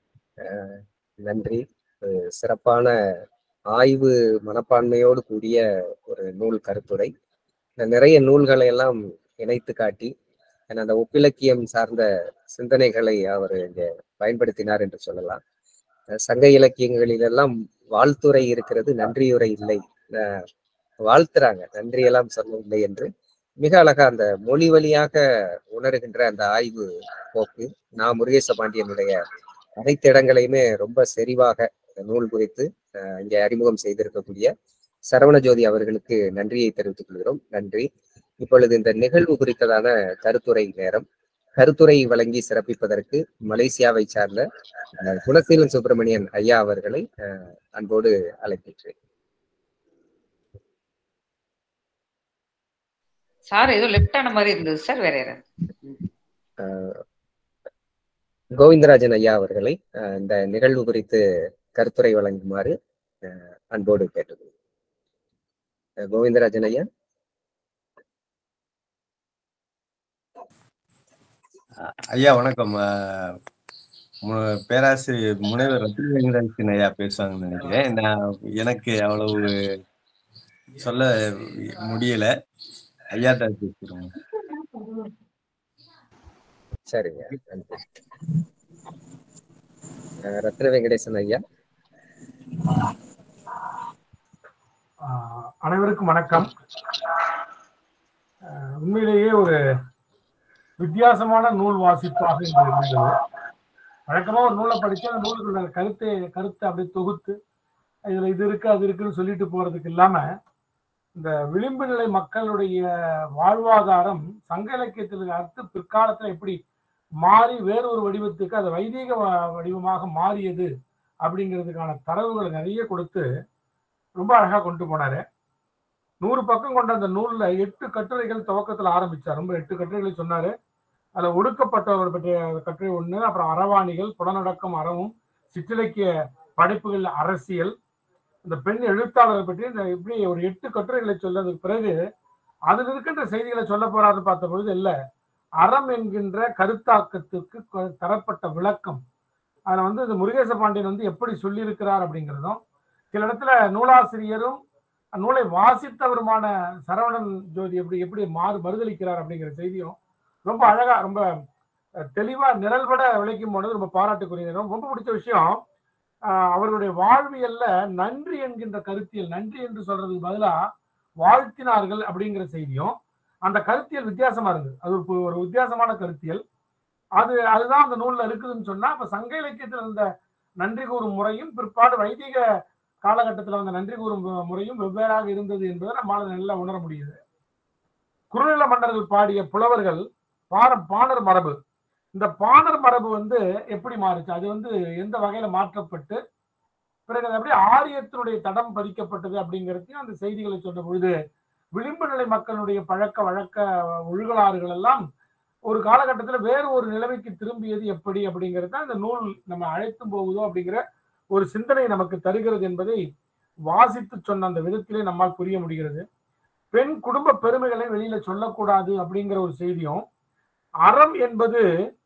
நன்றி ஒரு சிறப்பான ஆய்வு மனப்பான்மையோடு கூடிய ஒரு நூல் கருத்துரை நிறைய நூல்களை எல்லாம் இணைத்து காட்டி ஏன்னா அந்த ஒப்பிலக்கியம் சார்ந்த சிந்தனைகளை அவர் இங்க பயன்படுத்தினார் என்று சொல்லலாம் அஹ் சங்க இலக்கியங்களிலெல்லாம் வாழ்த்துரை இருக்கிறது நன்றியுரை இல்லை அஹ் வாழ்த்துறாங்க நன்றியெல்லாம் சொல்லவில்லை என்று மிக அழகா அந்த மொழி வழியாக உணர்கின்ற அந்த ஆய்வு போக்கு நான் முருகேச பாண்டியனுடைய அனைத்து இடங்களையுமே ரொம்ப செறிவாக இந்த நூல் குறித்து அஹ், இங்கே அறிமுகம் செய்திருக்கக்கூடிய சரவணஜோதி அவர்களுக்கு நன்றியை தெரிவித்துக் கொள்கிறோம் நன்றி இப்பொழுது இந்த நிகழ்வு குறித்ததான கருத்துரை நேரம் கருத்துரை வழங்கி சிறப்பிப்பதற்கு மலேசியாவை சார்ந்த அஹ், குணசீலன் சுப்பிரமணியன் ஐயா அவர்களை அஹ், அன்போடு அழைக்கின்றேன் சார் ஏதோ லெஃப்ட் ஆன மாதிரி இருந்தது சார் வேற யாராவது அஹ், கோவிந்தராஜன் ஐயா அவர்களை அஹ், இந்த நிகழ்வு குறித்து கருத்துரை வழங்குமாறு அஹ், அன்போடு கேட்டுக்கொள்கிறேன் அஹ், கோவிந்தராஜன் ஐயா ஐயா வணக்கம் அஹ், மு- பேராசிரியர் முனைவர் ரத்ன வெங்கடேசன் ஐயா பேசுவாங்கன்னு நினைக்கிறேன் நான் எனக்கு அவ்வளவு சொல்ல முடியல ஐயா தான் பேசுறோம் சரிங்க நன்றி அஹ், ரத்ன வெங்கடேசன் ஐயா ஆஹ் அனைவருக்கும் வணக்கம் ஆஹ் உண்மையிலேயே ஒரு வித்தியாசமான நூல் வாசிப்பாக இன்று இருந்தது வழக்கமா ஒரு நூலை படிச்சு அந்த நூலுக்குள்ள கருத்தை கருத்தை அப்படியே தொகுத்து இதுல இது இருக்கு அது இருக்குன்னு சொல்லிட்டு போறதுக்கு இல்லாம இந்த விளிம்பு நிலை மக்களுடைய வாழ்வாதாரம் சங்க இலக்கியத்தில் அடுத்து பிற்காலத்துல எப்படி மாறி வேறொரு வடிவத்துக்கு அது வைதீக வ- வடிவமாக மாறியது அப்படிங்கிறதுக்கான தரவுகளை நிறைய கொடுத்து ரொம்ப அழகா கொண்டு போனாரு நூறு பக்கம் கொண்ட அந்த நூல்ல எட்டு கட்டுரைகள் துவக்கத்துல ஆரம்பிச்சார் ரொம்ப எட்டு கட்டுரைகளை சொன்னாரு அதுல ஒடுக்கப்பட்டவர் பற்றிய கட்டுரை ஒண்ணு அப்புறம் அறவாணிகள் புலனடக்கம் அறவும் சிற்றிலக்கிய படைப்புகள் அரசியல் இந்த பெண் எழுத்தாளரை பற்றி இந்த இப்படி ஒரு எட்டு கட்டுரைகளை சொன்னதுக்கு பிறகு அதில் இருக்கின்ற செய்திகளை சொல்ல போறாரு பார்த்த பொழுது இல்ல அறம் என்கின்ற கருத்தாக்கத்துக்கு கொ- தரப்பட்ட விளக்கம் அதுல வந்து இந்த முருகேச பாண்டியன் வந்து எப்படி சொல்லியிருக்கிறார் அப்படிங்கிறதும் சில இடத்துல நூலாசிரியரும் நூலை வாசித்தவருமான சரவணன் ஜோதி எப்படி எப்படி மாறு மறுதளிக்கிறார் அப்படிங்கிற செய்தியும் ரொம்ப அழகா ரொம்ப அஹ், தெளிவா நிரல்பட விளக்கும் போனது ரொம்ப பாராட்டுக்குரிய ரொம்ப ரொம்ப பிடிச்ச விஷயம் ஆஹ் அவர்களுடைய வாழ்வியல்ல நன்றி என்கின்ற கருத்தியல் நன்றி என்று சொல்றதுக்கு பதிலா வாழ்த்தினார்கள் அப்படிங்கிற செய்தியும் அந்த கருத்தியல் வித்தியாசமா இருந்தது அது ஒரு- ஒரு வித்தியாசமான கருத்தியல் அது அதுதான் அந்த நூல்ல இருக்குதுன்னு சொன்னா அப்ப சங்க இலக்கியத்தில் இருந்த நன்றி கூறும் முறையும் பிற்பாடு வைதிக காலகட்டத்தில் வந்த நன்றி கூறும் மு- முறையும் வெவ்வேறாக இருந்தது என்பதை நம்மால நல்லா உணர முடியுது குறுநில மன்னர்கள் பாடிய புலவர்கள் பார பாணர் மரபு இந்த பாணர் மரபு வந்து எப்படி மாறுச்சு அது வந்து எந்த வகையில மாற்றப்பட்டு பிறகு அது அப்படியே ஆரியத்தினுடைய தடம் பதிக்கப்பட்டது அப்படிங்கிறதையும் அந்த செய்திகளை சொன்ன பொழுது விளிம்பு நிலை மக்களுடைய பழக்க வழக்க ஒழுகலாறுகள் எல்லாம் ஒரு காலகட்டத்தில் வேறு ஒரு நிலைமைக்கு திரும்பியது எப்படி அப்படிங்கிறது தான் இந்த நூல் நம்ம அழைத்தும் போகுதோ அப்படிங்கிற ஒரு சிந்தனை நமக்கு தருகிறது என்பதை வாசித்து சொன்ன அந்த விதத்திலே நம்மால் புரிய முடிகிறது பெண் குடும்ப பெருமைகளை வெளியில சொல்லக்கூடாது அப்படிங்கிற ஒரு செய்தியும் அறம் என்பது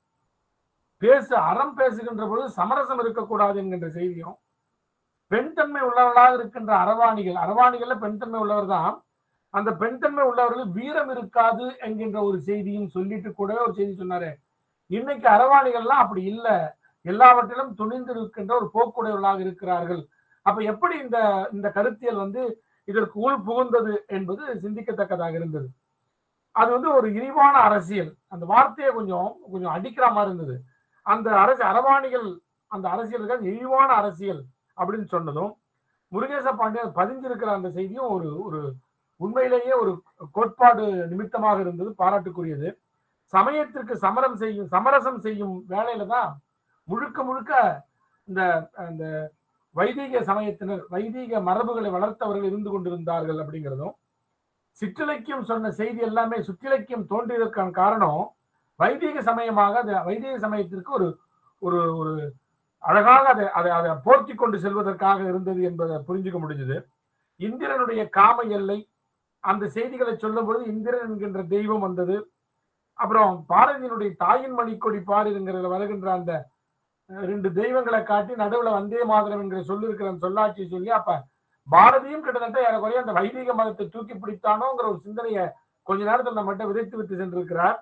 பேசு அறம் பேசுகின்ற பொழுது சமரசம் இருக்கக்கூடாது என்கின்ற செய்தியும் பெண் தன்மை உள்ளவர்களாக இருக்கின்ற அரவாணிகள் அரவாணிகள்ல பெண் தன்மை உள்ளவர் தான் அந்த பெண் தன்மை உள்ளவர்கள் வீரம் இருக்காது என்கின்ற ஒரு செய்தியும் சொல்லிட்டு கூடவே ஒரு செய்தி சொன்னாரு இன்னைக்கு அரவாணிகள்லாம் அப்படி இல்ல எல்லாவற்றிலும் துணிந்து இருக்கின்ற ஒரு போக்குடையவர்களாக இருக்கிறார்கள் அப்ப எப்படி இந்த இந்த கருத்தியல் வந்து இதற்கு உள் புகுந்தது என்பது சிந்திக்கத்தக்கதாக இருந்தது அது வந்து ஒரு இழிவான அரசியல் அந்த வார்த்தையை கொஞ்சம் கொஞ்சம் அடிக்கிற மாதிரி இருந்தது அந்த அரசு அரவாணிகள் அந்த அரசியலுக்கு இழிவான அரசியல் அப்படின்னு சொன்னதும் முருகேச பாண்டியன் பதிஞ்சிருக்கிற அந்த செய்தியும் ஒரு ஒரு உண்மையிலேயே ஒரு கோட்பாடு நிமித்தமாக இருந்தது பாராட்டுக்குரியது சமயத்திற்கு சமரம் செய்யும் சமரசம் செய்யும் வேலையில தான் முழுக்க முழுக்க இந்த அந்த வைதீக சமயத்தினர் வைதீக மரபுகளை வளர்த்தவர்கள் இருந்து கொண்டிருந்தார்கள் அப்படிங்கிறதும் சிற்றிலக்கியம் சொன்ன செய்தி எல்லாமே சுற்றிலக்கியம் தோன்றியதற்கான காரணம் வைதீக சமயமாக அது வைதீக சமயத்திற்கு ஒரு ஒரு ஒரு அழகாக அதை அதை அதை போர்த்தி கொண்டு செல்வதற்காக இருந்தது என்பதை புரிஞ்சுக்க முடிஞ்சது இந்திரனுடைய காம எல்லை அந்த செய்திகளை சொல்லும் பொழுது இந்திரன் என்கின்ற தெய்வம் வந்தது அப்புறம் பாரதியினுடைய தாயின் மணிக்கொடி பாருங்கிறதுல வருகின்ற அந்த அஹ், ரெண்டு தெய்வங்களை காட்டி நடுவுல வந்தே மாதரம் என்கிற சொல்லு இருக்கிற அந்த சொல்லாட்சி சொல்லி அப்ப பாரதியும் கிட்டத்தட்ட ஏறக்குறைய அந்த வைதிக மதத்தை தூக்கி பிடித்தானோங்கிற ஒரு சிந்தனையை கொஞ்ச நேரத்தில் நம்மகிட்ட விதைத்து விட்டு சென்றிருக்கிறார்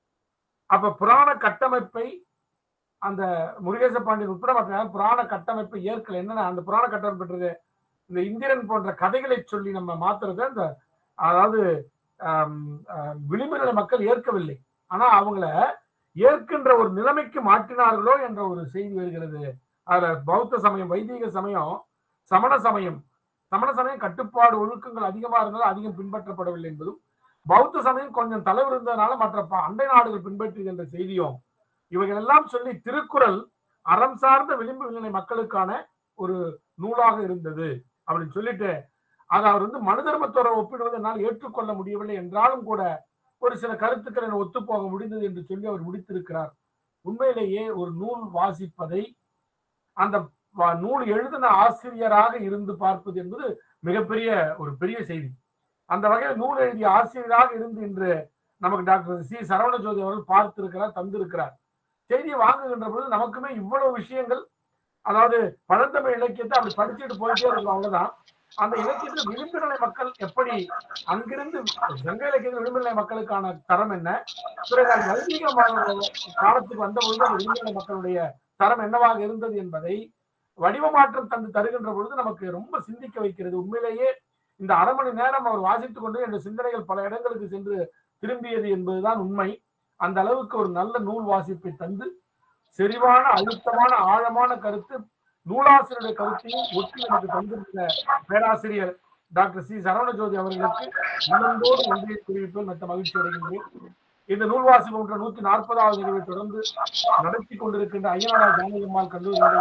அப்ப புராண கட்டமைப்பை அந்த முருகேச பாண்டியன் உட்பட மற்ற யாரும் புராண கட்டமைப்பை ஏற்கல என்னன்னா அந்த புராண கட்டமைப்புன்றது இந்த இந்திரன் போன்ற கதைகளை சொல்லி நம்ம மாத்துறது அந்த அதாவது ஆம், ஆம், விளிம்பு நிலை மக்கள் ஏற்கவில்லை ஆனா அவங்கள ஏற்கின்ற ஒரு நிலைமைக்கு மாற்றினார்களோ என்ற ஒரு செய்தி வருகிறது அதுல பௌத்த சமயம் வைதீக சமயம் சமண சமயம் சமண சமயம் கட்டுப்பாடு ஒழுக்கங்கள் அதிகமா இருந்தாலும் அதிகம் பின்பற்றப்படவில்லை என்பதும் பௌத்த சமயம் கொஞ்சம் தலைவர் இருந்ததுனால மற்ற ப- அண்டை நாடுகள் பின்பற்றியது என்ற செய்தியும் இவைகள் எல்லாம் சொல்லி திருக்குறள் அறம் சார்ந்த விளிம்பு நிலை மக்களுக்கான ஒரு நூலாக இருந்தது அப்படின்னு சொல்லிட்டு அதை அவர் வந்து மனு தர்மத்தோட ஒப்பிடுவது என்னால் ஏற்றுக்கொள்ள முடியவில்லை என்றாலும் கூட ஒரு சில கருத்துக்களை ஒத்துப்போக முடிந்தது என்று சொல்லி அவர் முடித்திருக்கிறார் உண்மையிலேயே ஒரு நூல் வாசிப்பதை அந்த வ- நூல் எழுதின ஆசிரியராக இருந்து பார்ப்பது என்பது மிகப்பெரிய ஒரு பெரிய செய்தி அந்த வகையில் நூல் எழுதிய ஆசிரியராக இருந்து இன்று நமக்கு டாக்டர் சி சரவணஜோதி அவர்கள் பார்த்திருக்கிறார் தந்திருக்கிறார் செய்தியை வாங்குகின்ற பொழுது நமக்குமே இவ்வளவு விஷயங்கள் அதாவது பழந்தமிழ் இலக்கியத்தை அப்படி படிச்சுட்டு போயிட்டே இருக்கும் அவ்வளவுதான் அந்த இலக்கியத்தில் விளிம்புநிலை மக்கள் எப்படி அங்கிருந்து சங்க இலக்கியத்தில் விளிம்புநிலை மக்களுக்கான தரம் என்ன பிறகு அது வைதிக ம- காலத்துக்கு வந்த பொழுது அந்த விளிம்புநிலை மக்களுடைய தரம் என்னவாக இருந்தது என்பதை வடிவ மாற்றம் தந்து தருகின்ற பொழுது நமக்கு ரொம்ப சிந்திக்க வைக்கிறது உண்மையிலேயே இந்த அரை மணி நேரம் அவர் வாசித்துக் கொண்டு என்ற சிந்தனைகள் பல இடங்களுக்கு சென்று திரும்பியது என்பதுதான் உண்மை அந்த அளவுக்கு ஒரு நல்ல நூல் வாசிப்பை தந்து செறிவான அழுத்தமான ஆழமான கருத்து நூலாசிரியருடைய கருத்தையும் ஒட்டி எனக்கு தந்திருந்த பேராசிரியர் டாக்டர் சி சரவணஜோதி அவர்களுக்கு மனந்தோடு நன்றியை தெரிவிப்பதில் மற்ற மகிழ்ச்சி அடைகின்றேன் இந்த நூல் வாசிப்பு என்ற நூத்தி நாற்பதாவது நிகழ்வை தொடர்ந்து நடத்தி கொண்டிருக்கின்ற ஐயனாரா ஜானகியம்மாள் கல்லூரியுடைய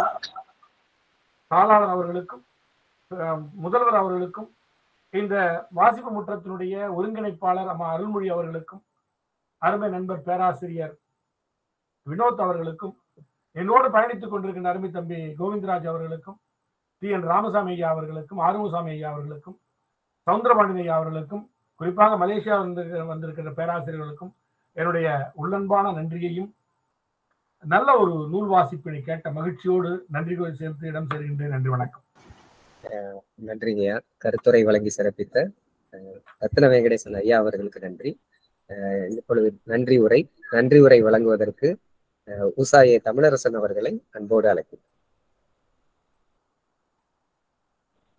தாளாளர் அவர்களுக்கும் அஹ், முதல்வர் அவர்களுக்கும் இந்த வாசிப்பு முற்றத்தினுடைய ஒருங்கிணைப்பாளர் அம்மா அருள்மொழி அவர்களுக்கும் அருமை நண்பர் பேராசிரியர் வினோத் அவர்களுக்கும் என்னோடு பயணித்துக் கொண்டிருக்கின்ற அருமை தம்பி கோவிந்தராஜ் அவர்களுக்கும் டி என் ராமசாமி ஐயா அவர்களுக்கும் ஆறுமுசாமி ஐயா அவர்களுக்கும் சவுந்தரபாண்டியன் ஐயா அவர்களுக்கும் குறிப்பாக மலேசியா வந்து வந்திருக்கிற பேராசிரியர்களுக்கும் என்னுடைய உள்ளன்பான நன்றியையும் நல்ல ஒரு நூல் வாசிப்பினை கேட்ட மகிழ்ச்சியோடு நன்றி சேர்த்து இடம் சேர்கின்றேன் நன்றி வணக்கம் நன்றிங்கய்யா கருத்துரை வழங்கி சிறப்பித்த அஹ், ரத்ன வெங்கடேசன் ஐயா அவர்களுக்கு நன்றி அஹ், இப்பொழுது நன்றி உரை நன்றி உரை வழங்குவதற்கு அஹ், உசாயே தமிழரசன் அவர்களை அன்போடு அழைக்கிறேன்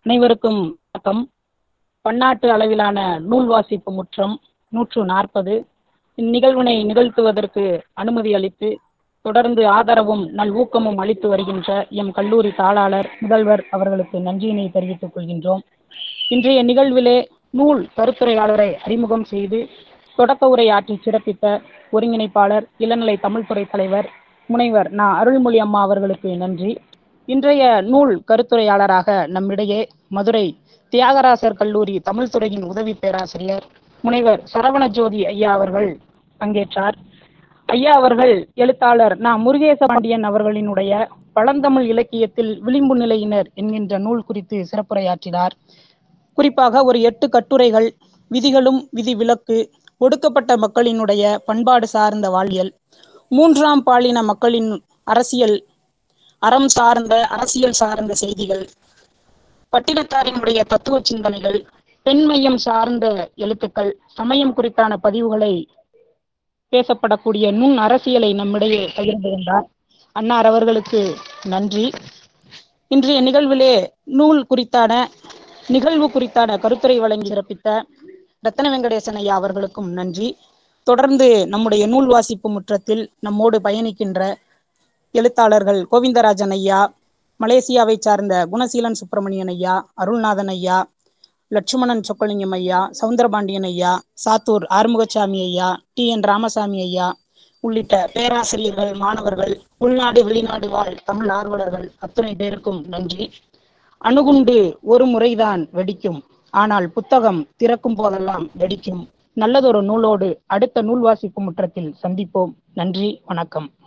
அனைவருக்கும் வணக்கம் பன்னாட்டு அளவிலான நூல் வாசிப்பு முற்றம் நூற்று நாற்பது இந்நிகழ்வினை நிகழ்த்துவதற்கு அனுமதி அளித்து தொடர்ந்து ஆதரவும் நல்ஊக்கமும் அளித்து வருகின்ற எம் கல்லூரி தாளாளர் முதல்வர் அவர்களுக்கு நன்றியினை தெரிவித்துக் கொள்கின்றோம் இன்றைய நிகழ்விலே நூல் கருத்துரையாளரை அறிமுகம் செய்து தொடக்க உரை ஆற்றி சிறப்பித்த ஒருங்கிணைப்பாளர் இளநிலை தமிழ்துறை தலைவர் முனைவர் நா அருள்மொழி அம்மா அவர்களுக்கு நன்றி இன்றைய நூல் கருத்துரையாளராக நம்மிடையே மதுரை தியாகராசர் கல்லூரி தமிழ் துறையின் உதவி பேராசிரியர் முனைவர் சரவணஜோதி ஐயா அவர்கள் பங்கேற்றார் ஐயா அவர்கள் எழுத்தாளர் நா முருகேச பாண்டியன் அவர்களினுடைய பழந்தமிழ் இலக்கியத்தில் விளிம்பு நிலையினர் என்கின்ற நூல் குறித்து சிறப்புரையாற்றினார் குறிப்பாக ஒரு எட்டு கட்டுரைகள் விதிகளும் விதி விலக்கு ஒடுக்கப்பட்ட மக்களினுடைய பண்பாடு சார்ந்த வாழ்வியல் மூன்றாம் பாலின மக்களின் அரசியல் அறம் சார்ந்த அரசியல் சார்ந்த செய்திகள் பட்டினத்தாரினுடைய தத்துவ சிந்தனைகள் பெண்மையம் சார்ந்த எழுத்துக்கள் சமயம் குறித்தான பதிவுகளை பேசப்படக்கூடிய நுண் அரசியலை நம்மிடையே பகிர்ந்திருந்தார் அன்னார் அவர்களுக்கு நன்றி இன்றைய நிகழ்விலே நூல் குறித்தான நிகழ்வு குறித்தான கருத்துரை வழங்கி சிறப்பித்த ரத்தன வெங்கடேசன் ஐயா அவர்களுக்கும் நன்றி தொடர்ந்து நம்முடைய நூல் வாசிப்பு முற்றத்தில் நம்மோடு பயணிக்கின்ற எழுத்தாளர்கள் கோவிந்தராஜன் ஐயா மலேசியாவை சார்ந்த குணசீலன் சுப்பிரமணியன் ஐயா அருள்நாதன் ஐயா லட்சுமணன் சொக்கலிங்கம் ஐயா சவுந்தரபாண்டியன் ஐயா சாத்தூர் ஆறுமுகசாமி ஐயா டி என் ராமசாமி ஐயா உள்ளிட்ட பேராசிரியர்கள் மாணவர்கள் உள்நாடு வெளிநாடு வாழ் தமிழ் ஆர்வலர்கள் அத்தனை பேருக்கும் நன்றி அணுகுண்டு ஒரு முறைதான் வெடிக்கும் ஆனால் புத்தகம் திறக்கும் போதெல்லாம் வெடிக்கும் நல்லதொரு நூலோடு அடுத்த நூல் வாசிப்பு முற்றத்தில் சந்திப்போம் நன்றி வணக்கம்